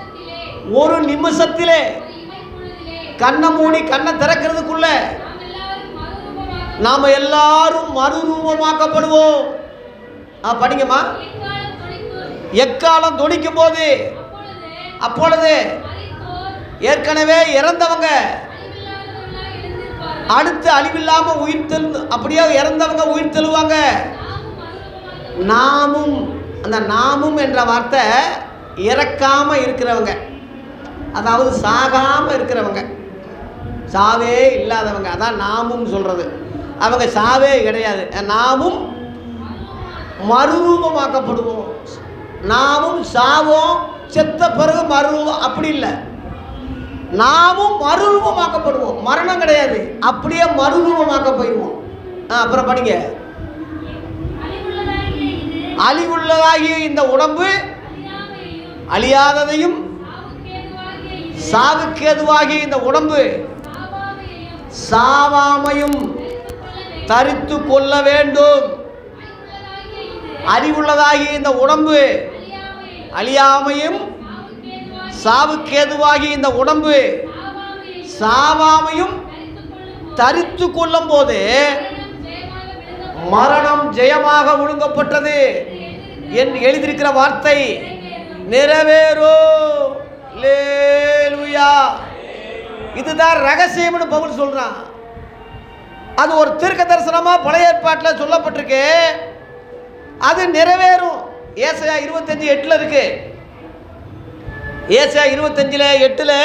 ஒரு நிமிஷத்திலே ஒரு நிமிஷத்திலே ஒரு இமைப்பொழுதிலே கண்ணை மூடி கண்ணை திறக்கிறதுக்குள்ள நாம் எல்லாரும் நாம் நாம் எல்லாரும் எல்லாரும் மறுரூபமாக்கப்படுவோம் ஆ படிங்கம்மா எக்காலம் துணிக்கும் எக்காலம் துணிக்கும் போது அப்பொழுது அப்பொழுது மரித்தோர் ஏற்கனவே இறந்தவங்க அழிவில்லாதவர்களாய் எழுந்திருப்பார்கள் அடுத்து அழிவில்லாம உயிர் தெழு அப்படியே இறந்தவங்க உயிர் தெழுவாங்க நாமும் மறுரூபமாக நாமும் அந்த நாமும் என்ற வார்த்தை இறக்காம இருக்கிறவங்க அதாவது சாகாம இருக்கிறவங்க சாவே இல்லாதவங்க அதான் நாமும் சொல்றது அவங்க சாவே கிடையாது நாமும் மறுரூபமாக்கப்படுவோம் நாமும் சாவோம் செத்த பிறகு மறுரூபம் அப்படி இல்லை நாமும் மறுரூபமாக்கப்படுவோம் மரணம் கிடையாது அப்படியே மறுரூபமாக்க போயிடுவோம் ஆ, அப்புறம் படிங்க அழிவுள்ளதாகிய இது அழிவுள்ளதாகிய இந்த உடம்பு அழியாமையையும் அழியாததையும் சாவுக்கேதுவாகிய இது சாவுக்கேதுவாகிய இந்த உடம்பு சாவாமையையும் சாவாமையும் எடுத்துக்கொள்ள வேண்டும். தரித்து கொள்ள வேண்டும் அழிவுள்ளதாகிய இது அறிவுள்ளதாகிய இந்த உடம்பு அழியாமையையும் அழியாமையும் சாவுக்கேதுவாகிய சாவுக்கேதுவாகிய இந்த உடம்பு சாவாமையையும் சாவாமையும் தரித்துக்கொள்ளும் தரித்து கொள்ளும் போது மரணம் ஜெயமாக மரணம் ஜெயமாக விழுங்கப்படும். ஒழுங்கப்பட்டது எழுதியிருக்கிறது. என் எழுதியிருக்கிற வார்த்தை நிறைவேறும். நிறைவேறும் லேலுயா இதுதான் ரகசியம்னு பவுல் சொல்றான் அது ஒரு தீர்க்க தரிசனமா பழைய ஏற்பாட்டில் சொல்லப்பட்டிருக்கு அது நிறைவேறும் ஏசையா இருபத்தஞ்சு எட்டில் இருக்கு ஏசையா இருபத்தஞ்சில் எட்டில்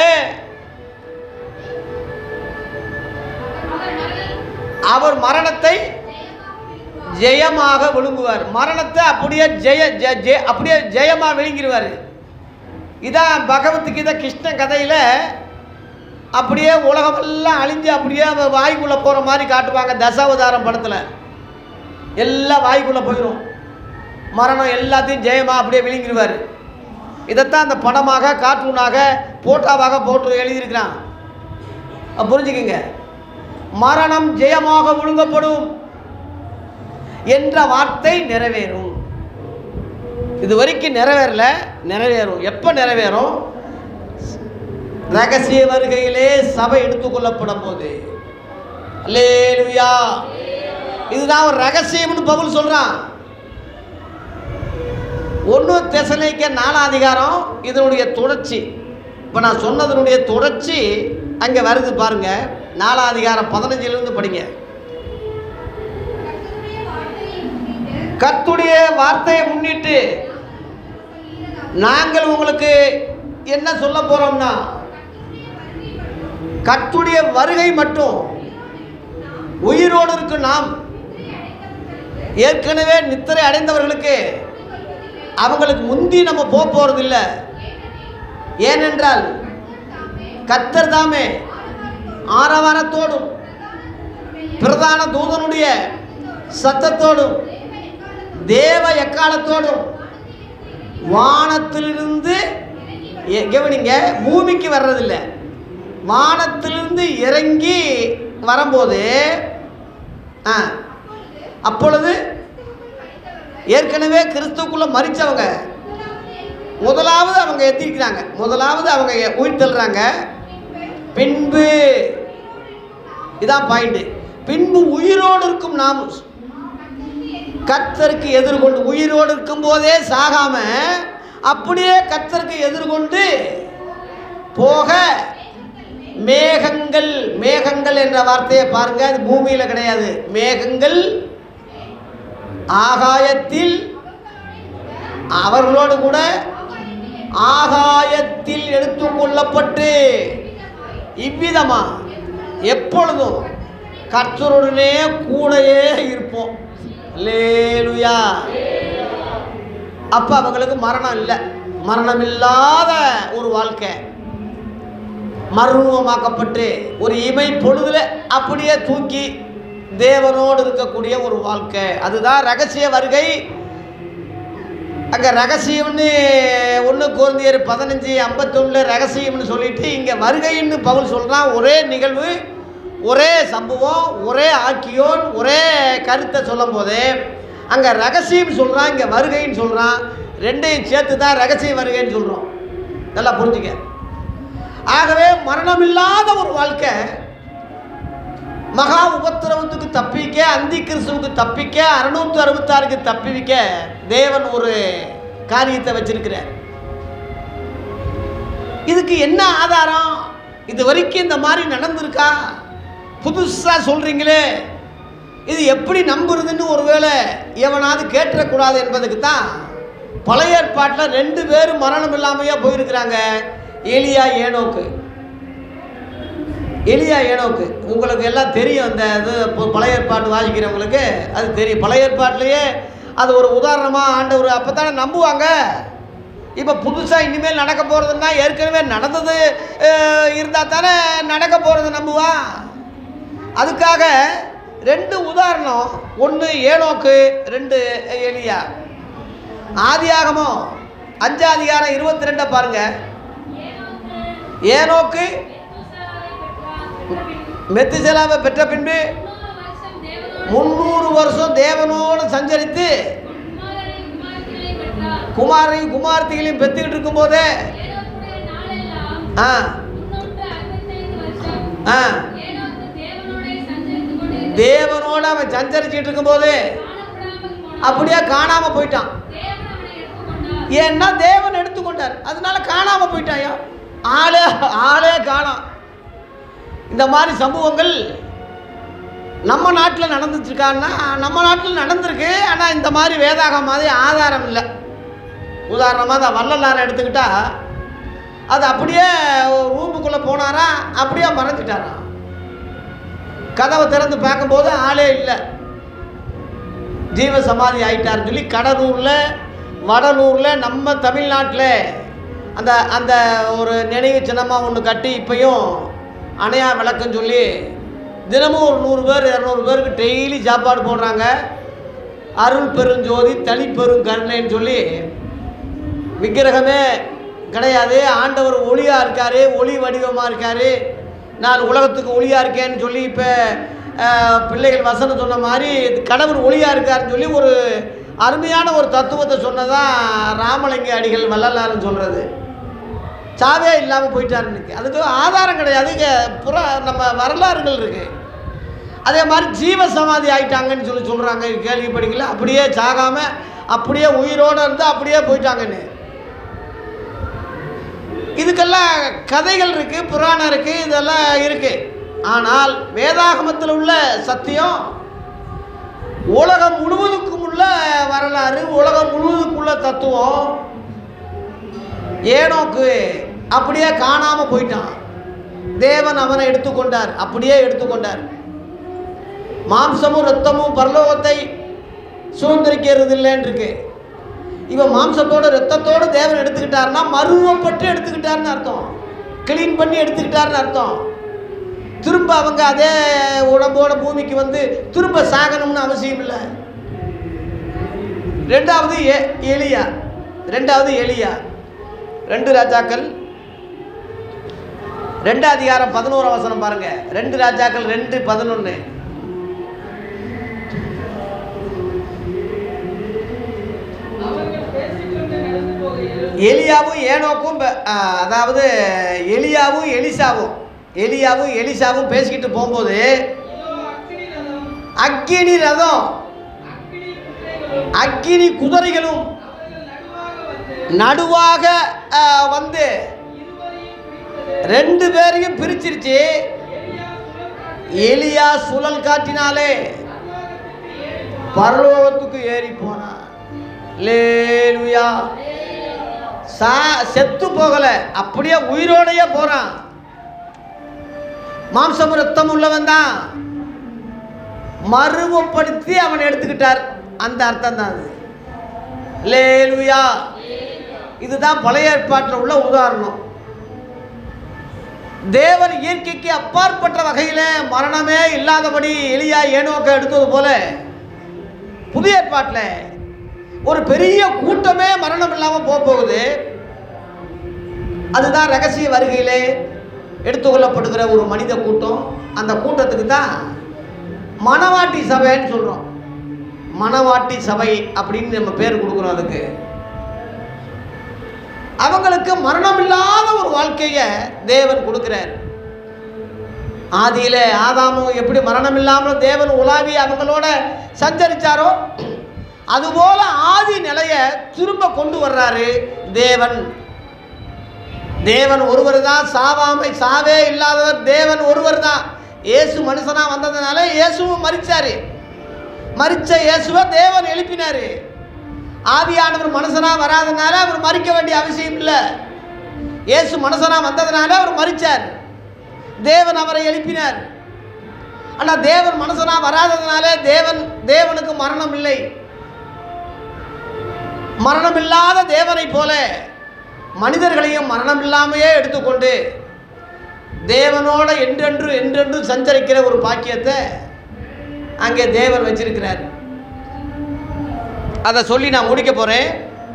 அவர் மரணம் அவர் மரணத்தை ஜெயமாக விழுங்குவார் மரணத்தை அப்படியே ஜெய ஜெ- ஜெ- அப்படியே ஜெயமாக விழுங்கிடுவார் இதான் பகவத்கீதை கிருஷ்ண கதையில் அப்படியே உலகமெல்லாம் அழிஞ்சு அப்படியே அவ வாய்க்குள்ளே போகிற மாதிரி காட்டுவாங்க தசாவதாரம் படத்தில் எல்லாம் வாய்க்குள்ளே போயிடும் மரணம் எல்லாத்தையும் ஜெயமாக அப்படியே விழுங்கிடுவார் இதைத்தான் அந்த படமாக கார்ட்டூனாக போட்டோவாக போட்டு எழுதியிருக்கிறான் அப்ப புரிஞ்சுக்கங்க மரணம் ஜெயமாக விழுங்கப்படும் என்ற வார்த்தை நிறைவேறும் இது வரைக்கும் நிறைவேறல நிறைவேறும் எப்போ நிறைவேறும் ரகசிய வருகையிலே சபை எடுத்துக்கொள்ளப்படும் போது அல்லேலூயா இதுதான் ஒரு ரகசியம்னு பவுல் சொல்றான் ஒன்று தெசனைக்க நாலாம் அதிகாரம் இதனுடைய தொடர்ச்சி இப்போ நான் சொன்னதனுடைய தொடர்ச்சி அங்கே வருது பாருங்க நாலாம் அதிகாரம் பதினஞ்சிலிருந்து படிங்க கர்த்துடைய வார்த்தையை முன்னிட்டு நாங்கள் உங்களுக்கு என்ன சொல்ல போறோம்னா கர்த்துடைய வருகை மட்டும் உயிரோடு இருக்கும் நாம் ஏற்கனவே நித்திரை அடைந்தவர்களுக்கு அவங்களுக்கு முந்தி நம்ம போக போறதில்ல ஏனென்றால் கத்தர் தாமே ஆரவாரத்தோடும் பிரதான தூதனுடைய சத்தத்தோடும் தேவ எக்காலத்தோடும் வானத்திலிருந்து எ- கவனிங்க பூமிக்கு வர்றதில்ல வானத்திலிருந்து இறங்கி வரும்போது ஆ அப்பொழுது ஏற்கனவே கிறிஸ்துக்குள்ள மறிச்சவங்க முதலாவது அவங்க எத்திருக்கிறாங்க முதலாவது அவங்க எ- உயிர் தள்ளுறாங்க பின்பு இதான் பாயிண்ட் பின்பு உயிரோடு இருக்கும் நாம் கர்த்தருக்கு எதிர்கொண்டு உயிரோடு இருக்கும்போதே சாகாம அப்படியே கர்த்தருக்கு எதிர்கொண்டு போக மேகங்கள் மேகங்கள் என்ற வார்த்தையை பாருங்க அது பூமியில கிடையாது மேகங்கள் ஆகாயத்தில் அவர்களோடு கூட ஆகாயத்தில் எடுத்துக்கொள்ளப்பட்டு இவ்விதமா எப்பொழுதும் கர்த்தருடனே கூடயே இருப்போம் லேலுயா அப்போ அவங்களுக்கு மரணம் இல்லை மரணம் இல்லாத ஒரு வாழ்க்கை மர்மமாக்கப்பட்டு ஒரு இமை பொழுதுல அப்படியே தூக்கி தேவனோடு இருக்கக்கூடிய ஒரு வாழ்க்கை அதுதான் ரகசிய வருகை அங்கே ரகசியம்னு ஒன்று குழந்தையர் பதினஞ்சு ஐம்பத்தொன்னில் ரகசியம்னு சொல்லிட்டு இங்கே வருகைன்னு பவுல் சொல்கிறான் ஒரே நிகழ்வு ஒரே சம்பவம் ஒரே ஆக்கியோன் ஒரே கருத்தை சொல்லும் போது அங்கே ரகசியம் சொல்கிறான் இங்கே வருகைன்னு சொல்கிறான் ரெண்டையும் சேர்த்து தான் ரகசிய வருகைன்னு சொல்கிறோம் நல்லா புரிஞ்சுக்க ஆகவே மரணமில்லாத ஒரு வாழ்க்கை மகா உபத்திரவத்துக்கு தப்பிக்க அந்தி கிறிஸ்துவுக்கு தப்பிக்க அறுநூத்தி அறுபத்தாறுக்கு தப்பிக்க தேவன் ஒரு காரியத்தை வச்சிருக்கிறார் இதுக்கு என்ன ஆதாரம் இது வரைக்கும் இந்த மாதிரி நடந்திருக்கா புதுசாக சொல்கிறீங்களே இது எப்படி நம்புறதுன்னு ஒருவேளை எவனாவது கேட்டுறக்கூடாது என்பதுக்கு தான் பழைய ஏற்பாட்டில் ரெண்டு பேரும் மரணம் இல்லாமையே போயிருக்கிறாங்க எலியா ஏனோக்கு எலியா ஏனோக்கு உங்களுக்கு எல்லாம் தெரியும் அந்த இது பு- பழைய ஏற்பாட்டு வாசிக்கிறவங்களுக்கு அது தெரியும் பழைய ஏற்பாட்டிலேயே அது ஒரு உதாரணமாக ஆண்டவர் அப்போ தானே நம்புவாங்க இப்போ புதுசாக இனிமேல் நடக்க போகிறதுன்னா ஏற்கனவே நடந்தது இருந்தால் தானே நடக்க போகிறது நம்புவான் அதுக்காக ரெண்டு உதாரணம் ஒன்று ஏனோக்கு ரெண்டு எலியா ஆதியாகமம் அஞ்சாம் அதிகாரம் இருபத்தி ரெண்டை பாருங்க ஏனோக்கு ஏனோக்கு மெத்துசலாவை பெற்ற பின் மெத்துசலாவை பெற்ற பின்பு முன்னூறு வருஷம் தேவனோடு முந்நூறு வருஷம் தேவனோடு சஞ்சரித்து குமாரரையும் குமாரத்திகளையும் பெற்றார். குமாரையும் குமார்த்திகளையும் பெற்றுக்கிட்டு இருக்கும்போதே ஏனோக்குடைய நாளெல்லாம் ஆ முன்னூற்று அறுபத்தைந்து வருஷம் ஆ ஏனோக்கு தேவனோடே சஞ்சரித்துக் கொண்டிருந்தார். தேவனோட அவன் சஞ்சரிச்சிட்டு இருக்கும்போது காணப்படாமல் போனான். அப்படியே காணாம போயிட்டான் தேவன் அவனை எடுத்துக்கொண்டார். ஏன்னா தேவன் எடுத்துக்கொண்டார் அதனால காணாம போயிட்டாயா ஆளே ஆளே காணாம் இந்த மாதிரி சம்பவங்கள் நம்ம நாட்டில் நடந்துட்டுருக்கான்னா நம்ம நாட்டில் நடந்திருக்கு ஆனால் இந்த மாதிரி வேதாகம் மாதிரி ஆதாரம் இல்லை உதாரணமாக அந்த வள்ளலாரை எடுத்துக்கிட்டா அது அப்படியே ரூமுக்குள்ளே போனாரா அப்படியே மறைஞ்சிட்டாராம் கதவை திறந்து பார்க்கும்போது ஆளே இல்லை ஜீவ சமாதி ஆயிட்டாருன்னு சொல்லி கடலூரில் வடலூரில் நம்ம தமிழ்நாட்டில் அந்த அந்த ஒரு நினைவு சின்னமாக ஒன்று கட்டி இப்பயும் அணையா விளக்கம் சொல்லி தினமும் ஒரு நூறு பேர் இரநூறு பேருக்கு டெய்லி சாப்பாடு போடுறாங்க அருள் பெருஞ்சோதி தனி பெரும் கருணைன்னு சொல்லி விக்கிரகமே கிடையாது ஆண்டவர் ஒளியாக இருக்கார் ஒளி வடிவமாக இருக்கார் நான் உலகத்துக்கு ஒளியாக இருக்கேன்னு சொல்லி இப்போ பிள்ளைகள் வசனம் சொன்ன மாதிரி கடவுள் ஒளியாக இருக்காருன்னு சொல்லி ஒரு அருமையான ஒரு தத்துவத்தை சொன்னதான் ராமலிங்க அடிகள் வள்ளலாருன்னு சொல்கிறது சாவே இல்லாமல் போயிட்டார் இன்னைக்கு அதுக்கு ஆதாரம் கிடையாது இங்கே புற நம்ம வரலாறுகள் இருக்குது அதே மாதிரி ஜீவ சமாதி ஆயிட்டாங்கன்னு சொல்லி சொல்கிறாங்க கேள்விப்படிக்கல அப்படியே சாகாமல் அப்படியே உயிரோடு இருந்து அப்படியே போயிட்டாங்கன்னு இதுக்கெல்லாம் கதைகள் இருக்குது புராணம் இருக்குது இதெல்லாம் இருக்குது ஆனால் வேதாகமத்தில் உள்ள சத்தியம் உலகம் முழுவதுக்கும் உள்ள வரலாறு உலகம் முழுவதுக்கும் உள்ள தத்துவம் ஏனோக்கு அப்படியே காணாமல் போயிட்டான் தேவன் அவனை எடுத்துக்கொண்டார் அப்படியே எடுத்துக்கொண்டார் மாம்சமும் ரத்தமும் பரலோகத்தை சுதந்திரிக்கிறது இல்லைன்னு இருக்கு இவன் மாம்சத்தோட ரத்தத்தோட தேவன் எடுத்துக்கிட்டாருன்னா மருவப்பட்டு எடுத்துக்கிட்டாருன்னு அர்த்தம் க்ளீன் பண்ணி எடுத்துக்கிட்டாருன்னு அர்த்தம் திரும்ப அவங்க அதே உடம்போட பூமிக்கு வந்து திரும்ப சாகணும்னு அவசியம் இல்லை ரெண்டாவது எ எலியா ரெண்டாவது எலியா ரெண்டு ராஜாக்கள் ரெண்டு அதிகாரம் பதினோரு வசனம் பாருங்க ரெண்டு ராஜாக்கள் ரெண்டு பதினொன்று அவர்கள் பேசிக்கொண்டு நடந்து போகையில் எலியாவும் ஏனோக்கும் ப- ஆ, அதாவது எலியாவும் எலிசாவும் எலியாவும் எலிசாவும் பேசிக்கிட்டு போகும்போது இதோ அக்கினி ரதம் அக்கினி ரதம் அக்கினி குதிரைகளும் அக்கினி குதிரைகளும் அவர்கள் நடுவாக வந்து நடுவாக ஆ, வந்து இருவரையும் பிடித்தது ரெண்டு பேரையும் பிரிச்சிருச்சு எலியா சுழற்காற்றில் எலியா சுழல் காட்டினாலே பரலோகத்துக்கு ஏறி போனான். பரலோகத்துக்கு ஏறி போனான் லேலுயா சா செத்து போகல அப்படியே உயிரோடையே போறான் மாம்சம் ரத்தம் உள்ளவன் தான் மருவப்படுத்தி அவன் எடுத்துக்கிட்டார் அந்த அர்த்தம் தான் அது லேலுயா இதுதான் பழைய ஏற்பாட்டில் உள்ள உதாரணம் தேவன் இயற்கைக்கு அப்பாற்பட்ட வகையில் மரணமே இல்லாதபடி எலியா ஏனோக்க எடுத்தது போல புதிய ஏற்பாட்டில் ஒரு பெரிய கூட்டமே மரணம் இல்லாமல் போக போகுது அதுதான் ரகசிய வருகையிலே எடுத்துக்கொள்ளப்படுகிற ஒரு மனித கூட்டம் அந்த கூட்டத்துக்கு தான் மணவாட்டி சபைன்னு சொல்கிறோம் மணவாட்டி சபை அப்படின்னு நம்ம பேர் கொடுக்குறோம் அதுக்கு அவங்களுக்கு மரணம் இல்லாத ஒரு வாழ்க்கையை தேவன் கொடுக்கிறார் ஆதியிலே ஆதாமும் எப்படி மரணம் இல்லாமல் தேவன் உலாவி அவங்களோட சஞ்சரிச்சாரோ அதுபோல ஆதி நிலையை திரும்ப கொண்டு வர்றாரு தேவன் தேவன் ஒருவர் தான் சாவாமை சாவே இல்லாதவர் தேவன் ஒருவர் தான் இயேசு மனுஷனா வந்ததுனால இயேசுவும் மரிச்சாரு மரிச்ச இயேசுவை தேவன் எழுப்பினாரு ஆவியானவர் மனுஷனா வராதனால அவர் மறிக்க வேண்டிய அவசியம் இல்லை இயேசு மனுஷனா வந்ததுனால அவர் மரிச்சார் தேவன் அவரை எழுப்பினார் ஆனால் தேவன் மனுஷனா வராததுனால தேவன் தேவனுக்கு மரணம் இல்லை மரணம் இல்லாத தேவனை போல மனிதர்களையும் மரணம் இல்லாமையே எடுத்துக்கொண்டு தேவனோட என்றென்று என்றென்று சஞ்சரிக்கிற ஒரு பாக்கியத்தை அங்கே தேவன் வச்சிருக்கிறார் அதை சொல்லி நான் முடிக்க போகிறேன்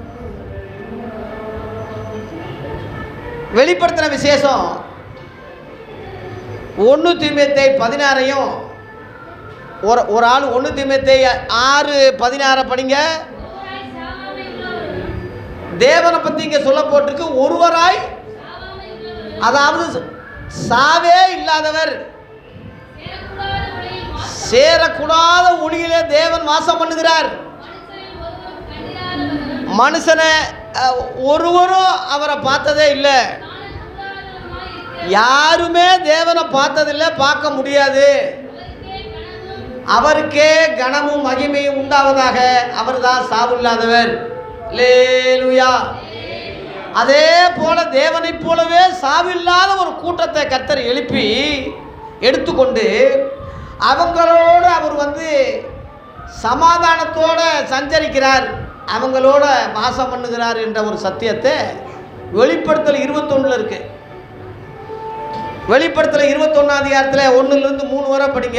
வெளிப்படுத்தின விசேஷம் ஒன்று தீமத்தை பதினாறையும் ஒரு ஒரு ஆள் ஒன்று தீமத்தை ஆறு பதினாறை படிங்க ஒருவராய் சாவாமை உள்ளவரும் தேவனை பற்றி இங்கே சொல்ல போட்டிருக்கு ஒருவராய் சாவாமை உள்ளவரும் அதாவது சாவே இல்லாதவர் சேரக்கூடாத வழியில் வாசம் சேரக்கூடாத ஒளியிலே தேவன் வாசம் பண்ணுகிறார் மனுஷரில் ஒருவரும் கண்டிராதவரும் மனுஷனை அஹ், ஒருவரும் அவரை பார்த்ததே இல்லை காணக்கூடாதவருமாய் இருக்கிற யாருமே தேவனை பார்த்ததில்லை பார்க்க முடியாது அவருக்கே கனமும் அவருக்கே கனமும் மகிமையும் உண்டாவதாக அவர்தான் சாவில்லாதவர் லேலுயா அதே போல தேவனைப் போலவே சாவில்லாத ஒரு கூட்டத்தை கர்த்தர் எழுப்பி எடுத்துக்கொண்டு அவங்களோட அவர் வந்து சமாதானத்தோட சஞ்சரிக்கிறார் அவங்களோட வாசம் பண்ணுகிறார் என்ற ஒரு சத்தியத்தை வெளிப்படுத்தல் இருபத்தொன்னில் இருக்கு வெளிப்படுத்தல் இருபத்தொன்னாம் அதிகாரத்தில் ஒன்றுலேருந்து மூணு வரை படிங்க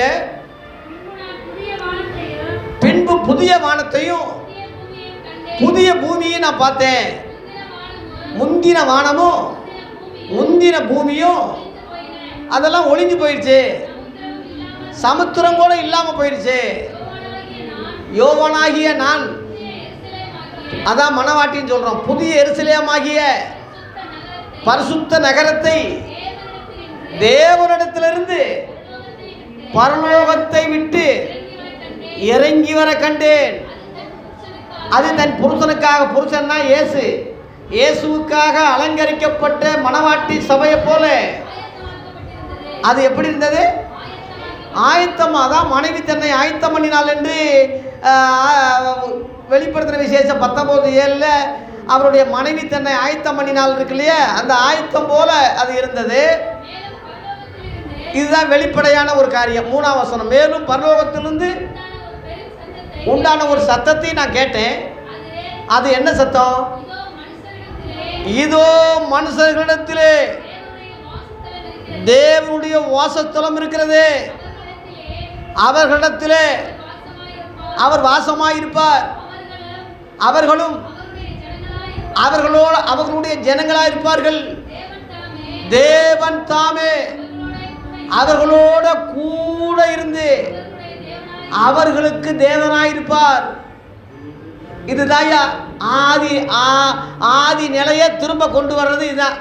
பின்பு நான் புதிய பின்பு புதிய வானத்தையும் வானத்தையும் புதிய பூமியையும் புதிய பூமியை கண்டேன் நான் பார்த்தேன் முந்தின வானமும் முந்தின வானமும் முந்தின பூமியும் முந்தின பூமியும் ஒழிந்து போயின அதெல்லாம் ஒளிஞ்சு போயிடுச்சு சமுத்திரம் இல்லாமல் சமுத்திரம் கூட இல்லாமல் போயிடுச்சு யோவானாகிய நான் யோவனாகிய நான் புதிய எருசலேமாகிய அதான் மனவாட்டின்னு சொல்கிறோம் புதிய எருசலேமாகிய சுத்த நகரத்தை பரிசுத்த நகரத்தை தேவனிடத்திலிருந்து தேவனிடத்திலிருந்து பரலோகத்தை விட்டு பரலோகத்தை விட்டு இறங்கி வரக் கண்டேன். இறங்கி வர கண்டேன் அது தன் புருஷனுக்காக அது தன் புருஷனுக்காக புருஷன்னா இயேசு இயேசுவுக்காக அலங்கரிக்கப்பட்ட மணவாட்டி சபையை போல ஆயத்தமாக்கப்பட்டிருந்தது. அது எப்படி இருந்தது ஆயத்தமாக்கப்பட்டிருந்தது. ஆயத்தமாக தான் மனைவி தன்னை ஆயத்தம் பண்ணினாள் என்று ஆஹ், வெளிப்படுத்தின விசேஷம் பத்தொம்போது ஏழில் அவருடைய மனைவி தன்னை ஆயத்தம் பண்ணினாள் இருக்கு இல்லையா அந்த ஆயத்தம் போல அது இருந்தது மேலும் பரலோகத்திலிருந்து இதுதான் வெளிப்படையான ஒரு காரியம் மூணாம் வசனம் மேலும் பரலோகத்திலிருந்து உண்டான ஒரு பெரும் சத்தத்தை உண்டான ஒரு சத்தத்தை நான் கேட்டேன் அது அது என்ன சத்தம் இதோ மனுஷரிடத்திலே இதோ மனுஷர்களிடத்திலே தேவனுடைய வாசஸ்தலம் இருக்கிறது தேவனுடைய வாசஸ்தலம் இருக்கிறது அவர்களிடத்திலே அவர்களிடத்திலே வாசமாயிருப்பார். அவர் வாசமாயிருப்பார் அவர்களும் அவர்களும் அவருடைய ஜனங்களாயிருப்பார். அவர்களோட அவர்களுடைய ஜனங்களாக இருப்பார்கள் தேவன் தாமே தேவன் தாமே அவர்களோட அவர்களோட கூட கூட இருந்து அவர்களுடைய தேவனாய் அவர்களுக்கு தேவனாயிருப்பார் இதுதான்யா ஆதி ஆ- ஆதி நிலையை திரும்ப கொண்டு வர்றது இதுதான்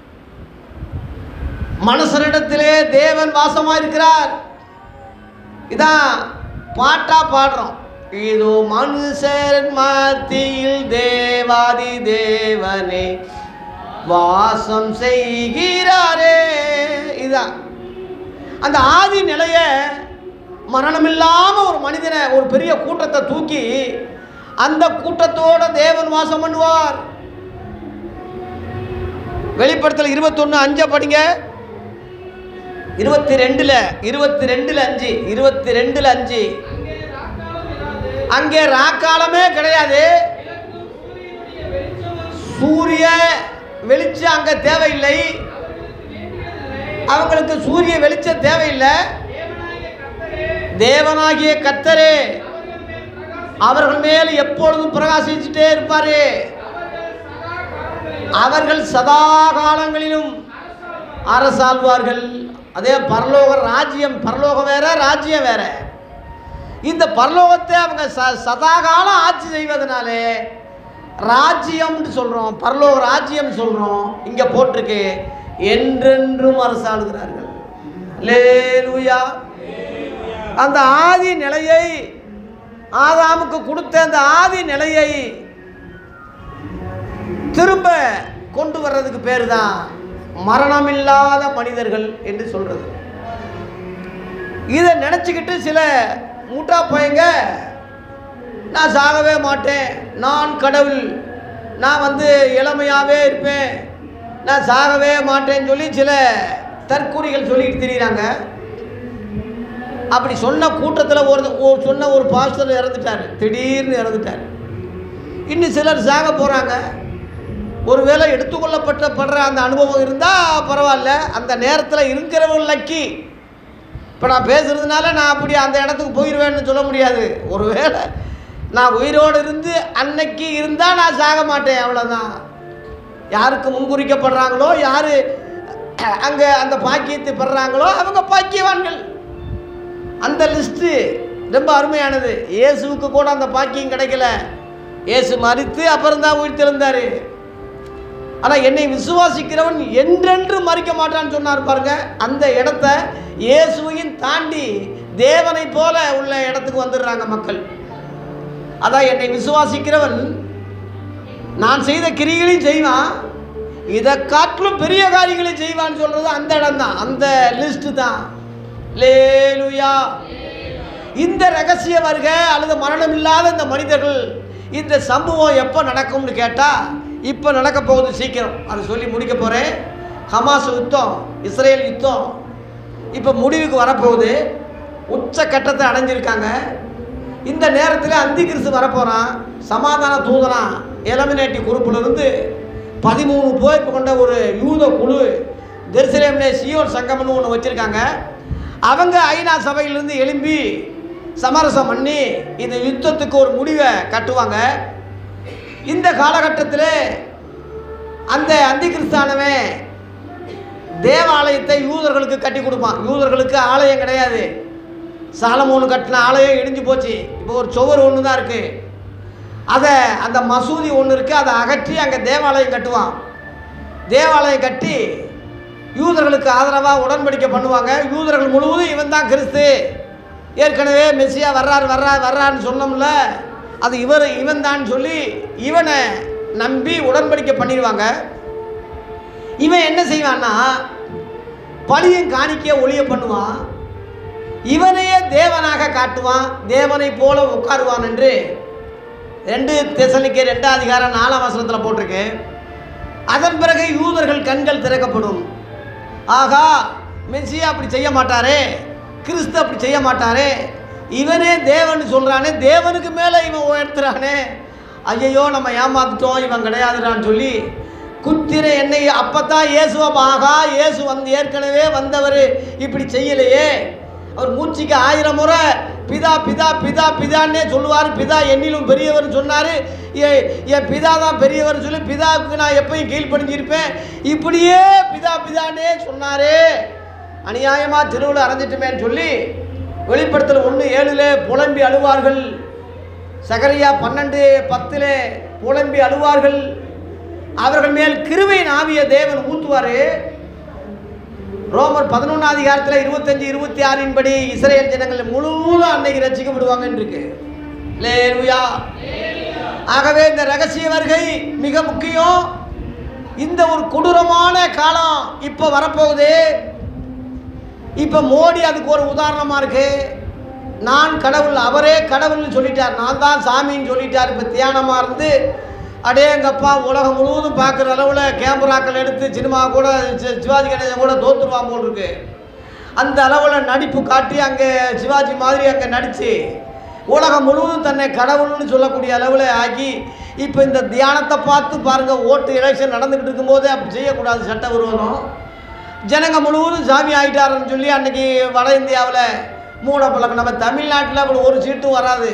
மனுஷரிடத்திலே தேவன் வாசமா இருக்கிறார் இதான் பாட்டா பாடுறோம் இதோ மனுஷர் மத்தியில் தேவாதி தேவனே வாசம் செய்கிறாரே இதுதான் அந்த ஆதி நிலையை மரணமில்லாமல் ஒரு மனிதனை ஒரு பெரிய கூட்டத்தை தூக்கி அந்த கூட்டத்தோட தேவன் வாசம் பண்ணுவார் வெளிப்படுத்தல் இருபத்தொன்று அஞ்சை படிங்க இருபத்தி ரெண்டில் இருபத்தி ரெண்டில் அஞ்சு இருபத்தி ரெண்டில் அஞ்சு அங்கே ராக்காலம் இராது அங்கே ராக்காலமே கிடையாது விளக்கும் சூரியனுடைய வெளிச்சமும் சூரிய வெளிச்சம் அங்கே தேவையில்லை அவர்களுக்கு வேண்டியதில்லை அவங்களுக்கு சூரிய வெளிச்சம் தேவையில்லை தேவனாகிய கர்த்தரே தேவனாகிய கத்தரே அவர்கள் மேல் பிரகாசி அவர்கள் மேல் எப்பொழுதும் பிரகாசிச்சுட்டே இருப்பாரு அவர்கள் சதா காலங்களிலும் அவர்கள் சதா காலங்களிலும் அரசாள்வார்கள் அதே பரலோக ராஜ்யம் பரலோகம் வேற ராஜ்யம் வேற இந்த பரலோகத்தை அவங்க ச சதா காலம் ஆட்சி செய்வதனாலே ராஜ்யம்னு சொல்கிறோம் பரலோக ராஜ்யம் சொல்கிறோம் இங்கே போட்டிருக்கு என்றென்றும் அரசாளுகிறார்கள் லேலுயா அந்த ஆதி நிலையை ஆதாமுக்கு கொடுத்த அந்த ஆதி நிலையை திரும்ப கொண்டு வர்றதுக்கு பேர் தான் மரணமில்லாத மனிதர்கள் என்று சொல்றது இதை நினச்சிக்கிட்டு சில மூட்டா பையங்க நான் சாகவே மாட்டேன் நான் கடவுள் நான் வந்து இளமையாகவே இருப்பேன் நான் சாகவே மாட்டேன்னு சொல்லி சில தற்கூறிகள் சொல்லிட்டு திரியிறாங்க அப்படி சொன்ன கூட்டத்தில் ஒரு ஒரு- சொன்ன ஒரு பாஸ்டர் இறந்துட்டார் திடீர்னு இறந்துட்டார் இன்னும் சிலர் சாக போகிறாங்க ஒருவேளை எடுத்துக்கொள்ளப்பட்ட படுற அந்த அனுபவம் இருந்தால் பரவாயில்ல அந்த நேரத்தில் இருக்கிறவங்க லக்கி இப்போ நான் பேசுகிறதுனால நான் அப்படி அந்த இடத்துக்கு போயிடுவேன்னு சொல்ல முடியாது ஒருவேளை நான் உயிரோடு இருந்து அன்னைக்கு இருந்தால் நான் சாக மாட்டேன் அவ்வளோதான் யாருக்கு முன்குறிக்கப்படுறாங்களோ யார் அங்கே அந்த பாக்கியத்தை பெறுறாங்களோ அவங்க பாக்கியவான்கள் அந்த லிஸ்ட்டு ரொம்ப அருமையானது இயேசுவுக்கு கூட அந்த பாக்கியம் கிடைக்கல இயேசு மறித்து அப்புறம் தான் உயிர் தெழுந்தார் ஆனால் என்னை விசுவாசிக்கிறவன் என்றென்று மறிக்க மாட்டான்னு சொன்னார் பாருங்க அந்த இடத்த இயேசுவையும் தாண்டி தேவனை போல உள்ள இடத்துக்கு வந்துடுறாங்க மக்கள் அதான் என்னை விசுவாசிக்கிறவன் நான் செய்த கிரிகளையும் செய்வான் இதை காட்டிலும் பெரிய காரியங்களையும் செய்வான்னு சொல்றது அந்த இடம் தான் அந்த லிஸ்ட் தான் லேலுயா இந்த ரகசிய வருக அல்லது மரணம் இல்லாத இந்த மனிதர்கள் இந்த சம்பவம் எப்போ நடக்கும்னு கேட்டால் இப்போ நடக்க போகுது சீக்கிரம் அதை சொல்லி முடிக்க போகிறேன் ஹமாஸ் யுத்தம் இஸ்ரேல் யுத்தம் இப்போ முடிவுக்கு வரப்போகுது உச்ச கட்டத்தை அடைஞ்சிருக்காங்க இந்த நேரத்தில் அந்தி கிறிஸ்து வரப்போகிறான் சமாதான தூதனா எலமினேட்டி குரூப்பிலிருந்து பதிமூணு பேர் கொண்ட ஒரு யூத குழு ஜெருசலேம்லே சியோன் சங்கம்னு ஒன்று வச்சுருக்காங்க அவங்க ஐநா சபையிலிருந்து எழும்பி சமரசம் பண்ணி இந்த யுத்தத்துக்கு ஒரு முடிவை கட்டுவாங்க இந்த காலகட்டத்தில் அந்த அந்தி கிறிஸ்தானவன் தேவாலயத்தை யூதர்களுக்கு கட்டி கொடுப்பான் யூதர்களுக்கு ஆலயம் கிடையாது சாலமோனு கட்டின ஆலயம் இடிஞ்சு போச்சு இப்போ ஒரு சுவர் ஒன்று தான் இருக்குது அதை அந்த மசூதி ஒன்று இருக்குது அதை அகற்றி அங்கே தேவாலயம் கட்டுவான் தேவாலயம் கட்டி யூதர்களுக்கு ஆதரவாக உடன்படிக்கை பண்ணுவாங்க யூதர்கள் முழுவதும் இவன் தான் கிறிஸ்து ஏற்கனவே மெஸ்ஸியா வர்றாரு வர்றா வர்றான்னு சொன்னோம்ல அது இவர் இவன் தான் சொல்லி இவனை நம்பி உடன்படிக்கை பண்ணிடுவாங்க இவன் என்ன செய்வான்னா பழியும் காணிக்க ஒளிய பண்ணுவான் இவனையே தேவனாக காட்டுவான் தேவனை போல உட்காருவான் என்று ரெண்டு தெசனிக்கு ரெண்டாம் அதிகாரம் நாலாம் வசனத்தில் போட்டிருக்கு அதன் பிறகு யூதர்கள் கண்கள் திறக்கப்படும் ஆகா மெஸ்ஸியா அப்படி செய்ய மாட்டாரே கிறிஸ்து அப்படி செய்ய மாட்டாரே இவனே தேவன் சொல்கிறானே தேவனுக்கு மேலே இவன் உயர்த்துறானே ஐயையோ நம்ம ஏமாத்துட்டோம் இவன் கிடையாதுடான்னு சொல்லி குத்திர என்னை அப்பத்தான் இயேசுவை ஆகா இயேசு வந்து ஏற்கனவே வந்தவர் இப்படி செய்யலையே அவர் மூச்சுக்கு ஆயிரம் முறை பிதா பிதா பிதா பிதான்னே சொல்லுவார் பிதா என்னிலும் பெரியவர்னு சொன்னார் என் பிதா தான் பெரியவர்னு சொல்லி பிதாவுக்கு நான் எப்பயும் கீழ்ப்படிஞ்சிருப்பேன் இப்படியே பிதா பிதானே சொன்னாரே அநியாயமாக திருவிழா அரைஞ்சிட்டுமேன்னு சொல்லி வெளிப்படுத்தல் ஒன்று ஏழுல புலம்பி அழுவார்கள் சகரியா பன்னெண்டு பத்தில் புலம்பி அழுவார்கள் அவர்கள் மேல் கிருபையின் ஆவிய தேவன் ஊற்றுவார் ரோமர் பதினொன்றாம் அதிகாரத்தில் இருபத்தஞ்சு இருபத்தி ஆறின் படி இஸ்ரேல் ஜனங்கள் முழுவதும் அன்னைக்கு ரசிக்கப்படுவாங்கன்னு இருக்கு லேலுயா ஆகவே இந்த ரகசிய வருகை மிக முக்கியம் இந்த ஒரு கொடூரமான காலம் இப்போ வரப்போகுது இப்போ மோடி அதுக்கு ஒரு உதாரணமாக இருக்கு நான் கடவுள் அவரே கடவுள்னு சொல்லிட்டார் நான் தான் சாமின்னு சொல்லிட்டார் இப்போ தியானமாக இருந்து அடேங்கப்பா உலகம் முழுவதும் பார்க்குற அளவில் கேமராக்கள் எடுத்து சினிமா கூட சி- சிவாஜி கணேசன் கூட தோத்துருவான் போல் இருக்கு அந்த அளவில் நடிப்பு காட்டி அங்கே சிவாஜி மாதிரி அங்கே நடித்து உலகம் முழுவதும் தன்னை கடவுள்னு சொல்லக்கூடிய அளவில் ஆக்கி இப்போ இந்த தியானத்தை பார்த்து பாருங்கள் ஓட்டு எலெக்ஷன் நடந்துக்கிட்டு இருக்கும்போதே அப்படி செய்யக்கூடாது சட்ட விரோதம் ஜனங்க முழுவதும் சாமி ஆகிட்டாருன்னு சொல்லி அன்னைக்கு வட இந்தியாவில் மூட பழக்கம் நம்ம தமிழ்நாட்டில் அப்படி ஒரு சீட்டும் வராது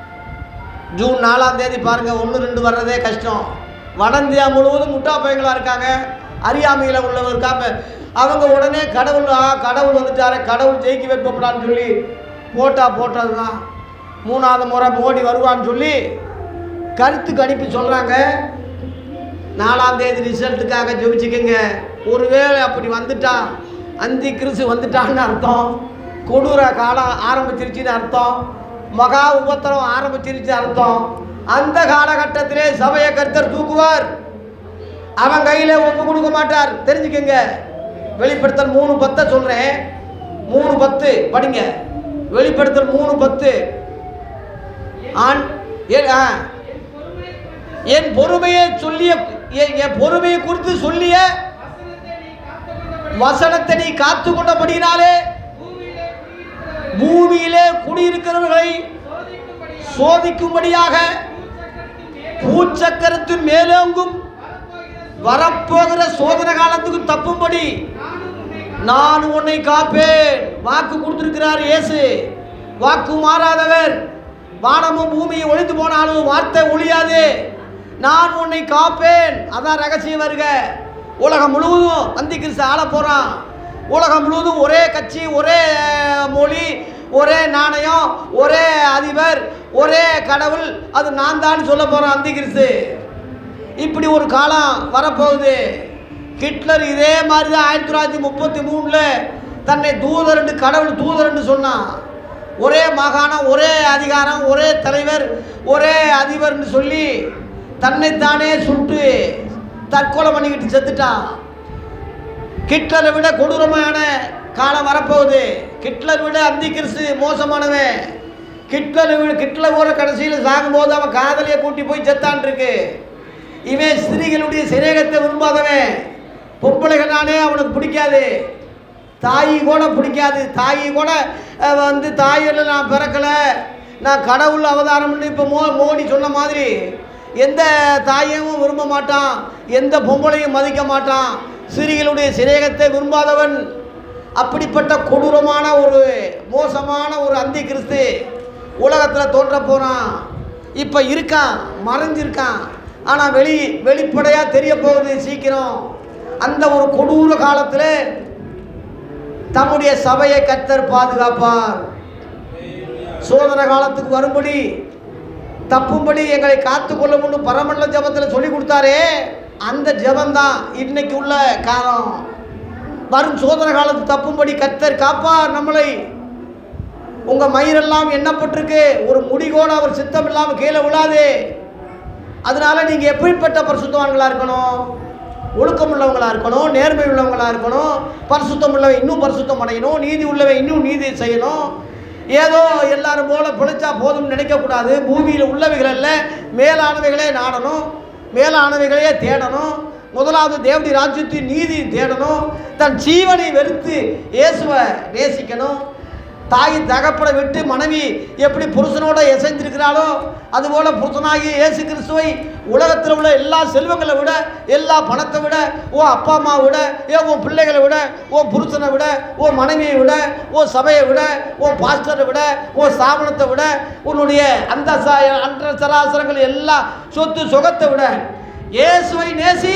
ஜூன் நாலாம் தேதி பாருங்கள் ஒன்று ரெண்டு வர்றதே கஷ்டம் வட இந்தியா முழுவதும் முட்டா பையங்களாக இருக்காங்க அறியாமையில் உள்ளவங்க இருக்காம அவங்க உடனே கடவுள் ஆ கடவுள் வந்துட்டாரே கடவுள் ஜெயிக்க வைப்பப்படான்னு சொல்லி போட்டா போட்டது தான் மூணாவது முறை மோடி வருவான்னு சொல்லி கருத்து கணிப்பு சொல்கிறாங்க நாலாம் தேதி ரிசல்ட்டுக்காக ஜெபிச்சுக்கங்க ஒருவேளை அப்படி வந்துட்டா அந்தி கிறிஸ்து வந்துட்டான்னு அர்த்தம் கொடூர காலம் ஆரம்பிச்சிருச்சுன்னு அர்த்தம் மகா உபத்திரம் ஆரம்பிச்சிருச்சு அர்த்தம் அந்த காலகட்டத்திலே சபையை கர்த்தர் தூக்குவார் அவன் கையில் ஒப்பு கொடுக்க மாட்டார் தெரிஞ்சுக்கங்க வெளிப்படுத்தல் மூணு பத்தை சொல்கிறேன் மூணு பத்து படிங்க வெளிப்படுத்தல் மூணு பத்து ஆண் ஏ- ஆ. என் பொறுமையை சொல்லிய என் என் பொறுமையை குறித்து சொல்லிய வசனத்தை நீ காத்து கொண்டபடி வசனத்தை நீ காத்து கொண்டபடினாலே பூமியிலே குடியிருக்கிறவர்கள் பூமியிலே குடியிருக்கிறவர்களை சோதிக்கும்படி சோதிக்கும்படியாக பூச்சக்கரத்தின் மேலே பூச்சக்கரத்தின் மேலோங்கும் வரப்போகிற வரப்போகிற சோதனை காலத்துக்கு தப்பும்படி நானும் நான் உன்னை உன்னை காப்பேன் வாக்கு கொடுத்திருக்கிறார் இயேசு வாக்கு மாறாதவர் வானமும் பூமியும் ஒழிந்து போனாலும் வார்த்தை ஒழியாது நான் உன்னை காப்பேன் அதான் ரகசியம் வருக உலகம் முழுவதும் அந்தி கிறிஸ்து ஆள போகிறான் உலகம் முழுவதும் ஒரே கட்சி ஒரே அஹ், மொழி ஒரே நாணயம் ஒரே அதிபர் ஒரே கடவுள் அது நான் தான் சொல்ல போகிறேன் அந்தி கிறிஸ்து இப்படி ஒரு காலம் வரப்போகுது ஹிட்லர் இதே மாதிரி தான் ஆயிரத்தி தொள்ளாயிரத்தி முப்பத்தி மூணில் தன்னை தூதரண்டு கடவுள் தூதரண்டு சொன்னான் ஒரே மாகாணம் ஒரே அதிகாரம் ஒரே தலைவர் ஒரே அதிபர்னு சொல்லி தன்னைத்தானே சுட்டு தற்கொலை பண்ணிக்கிட்டு செத்துட்டான் ஹிட்லரை விட கொடூரமான காலம் வரப்போகுது ஹிட்லர் விட அந்தி கிறிஸ்து மோசமானவன் ஹிட்லரை விட ஹிட்லர் கூட கடைசியில் சாகும்போது அவன் காதலியை கூட்டி போய் செத்தான் இருக்கு இவன் ஸ்திரீகளுடைய சிநேகத்தை விரும்பாதவன் பொம்பளைகளானே அவனுக்கு பிடிக்காது தாயி கூட பிடிக்காது தாயி கூட அஹ், வந்து தாயில் நான் பிறக்கலை நான் கடவுள் அவதாரம்னு இப்போ மோ மோடி சொன்ன மாதிரி எந்த தாயையும் விரும்ப மாட்டான் எந்த பொம்பளையும் மதிக்க மாட்டான் சிறிகளுடைய சிநேகத்தை விரும்பாதவன் அப்படிப்பட்ட கொடூரமான ஒரு மோசமான ஒரு அந்தி கிறிஸ்து உலகத்தில் தோன்ற போகிறான் இப்போ இருக்கான் மறைஞ்சிருக்கான் ஆனால் வெளி வெளிப்படையாக தெரிய போகுது சீக்கிரம் அந்த ஒரு கொடூர காலத்தில் தம்முடைய சபையை கர்த்தர் பாதுகாப்பார் சோதனை காலத்துக்கு வரும்படி தப்பும்படி எங்களை காத்து கொள்ளும்னு பரமண்டல ஜபத்தில் சொல்லி கொடுத்தாரே அந்த ஜபம்தான் இன்னைக்கு உள்ள காலம் வரும் சோதனை காலத்து தப்பும்படி கர்த்தர் காப்பார் நம்மளை உங்கள் மயிரெல்லாம் எண்ணப்பட்டிருக்கு ஒரு முடி கூட அவர் சித்தம் இல்லாமல் கீழே விழாது அதனால நீங்கள் எப்படிப்பட்ட பரிசுத்தவான்களாக இருக்கணும் ஒழுக்கம் உள்ளவங்களா இருக்கணும் நேர்மை உள்ளவங்களா இருக்கணும் பரிசுத்தம் உள்ளவன் இன்னும் பரிசுத்தம் அடையணும் நீதி உள்ளவன் இன்னும் நீதி செய்யணும் ஏதோ எல்லாரும் போல பிழைச்சா போதும்னு நினைக்கக்கூடாது பூமியில் உள்ளவைகள் அல்ல மேலானவைகளே நாடணும் மேலானவைகளையே தேடணும் முதலாவது தேவடி ராஜ்யத்தின் நீதி தேடணும் தன் ஜீவனை வெறுத்து இயேசுவை நேசிக்கணும் தாய் தகப்பனை விட்டு மனைவி எப்படி புருஷனோட இசைந்திருக்கிறாளோ அதுபோல புருஷனாகிய இயேசு கிறிஸ்துவை உலகத்தில் உள்ள எல்லா செல்வங்களை விட எல்லா பணத்தை விட ஓ அப்பா அம்மா விட ஏ உன் பிள்ளைகளை விட ஓ புருஷனை விட ஓ மனைவியை விட ஓ சபையை விட ஓ பாஸ்டரை விட ஓ ஸ்தாபனத்தை விட உன்னுடைய அந்த ச- அன்ற சராசரங்கள் எல்லா சொத்து சுகத்தை விட இயேசுவை நேசி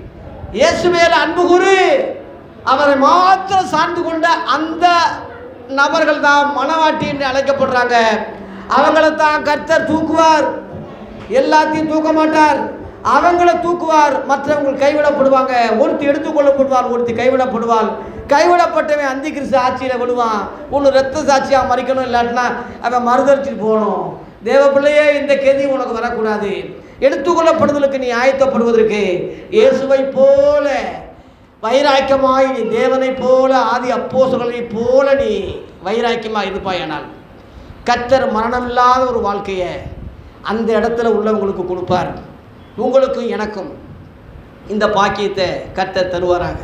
இயேசு மேல அன்பு கூறு அவரை மாத்திரம் சார்ந்து கொண்ட அந்த நபர்கள் தான் மனவாட்டி என்று அழைக்கப்படுறாங்க அவங்கள தான் கர்த்தர் தூக்குவார் எல்லாத்தையும் தூக்க மாட்டார் அவங்கள தூக்குவார் மற்றவங்க கைவிடப்படுவாங்க ஒருத்தி எடுத்துக்கொள்ளப்படுவார் ஒருத்தி கைவிடப்படுவாள் கைவிடப்பட்டவன் அந்தி கிறிஸ்து ஆட்சியில் விடுவான் ஒன்று ரத்த சாட்சியாக மறிக்கணும் இல்லாட்டினா அவன் மறுதளிச்சுட்டு போகணும் தேவ பிள்ளையே இந்த கெதி உனக்கு வரக்கூடாது எடுத்துக்கொள்ளப்படுதலுக்கு நீ ஆயத்தப்படுவதற்கு இயேசுவை போல வைராக்கியமாய் நீ தேவனைப் போல ஆதி அப்போஸ்தலர்களைப் போல நீ வைராக்கியமாக இருப்பாயானால் கர்த்தர் மரணமில்லாத ஒரு வாழ்க்கையை அந்த இடத்துல உள்ளவங்களுக்கு கொடுப்பார் உங்களுக்கும் எனக்கும் இந்த பாக்கியத்தை கர்த்தர் தருவாராக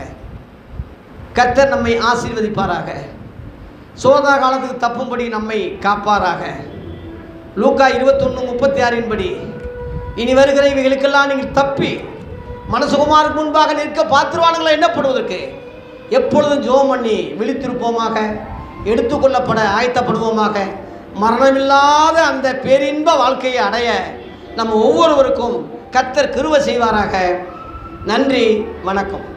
கர்த்தர் நம்மை ஆசீர்வதிப்பாராக சோதா காலத்துக்கு தப்பும்படி நம்மை காப்பாராக லூக்கா இருபத்தொன்று முப்பத்தி ஆறின் படி இனி வருகிற இவைகளுக்கெல்லாம் நீங்கள் தப்பி மனசுகுமாருக்கு முன்பாக நிற்க பாத்திருவானுங்களை என்னப்படுவதற்கு எப்பொழுதும் ஜோம் பண்ணி விழித்திருப்போமாக எடுத்துக்கொள்ளப்பட ஆயத்தப்படுவோமாக மரணமில்லாத அந்த பேரின்ப வாழ்க்கையை அடைய நம்ம ஒவ்வொருவருக்கும் கர்த்தர் கிருபை செய்வாராக நன்றி வணக்கம்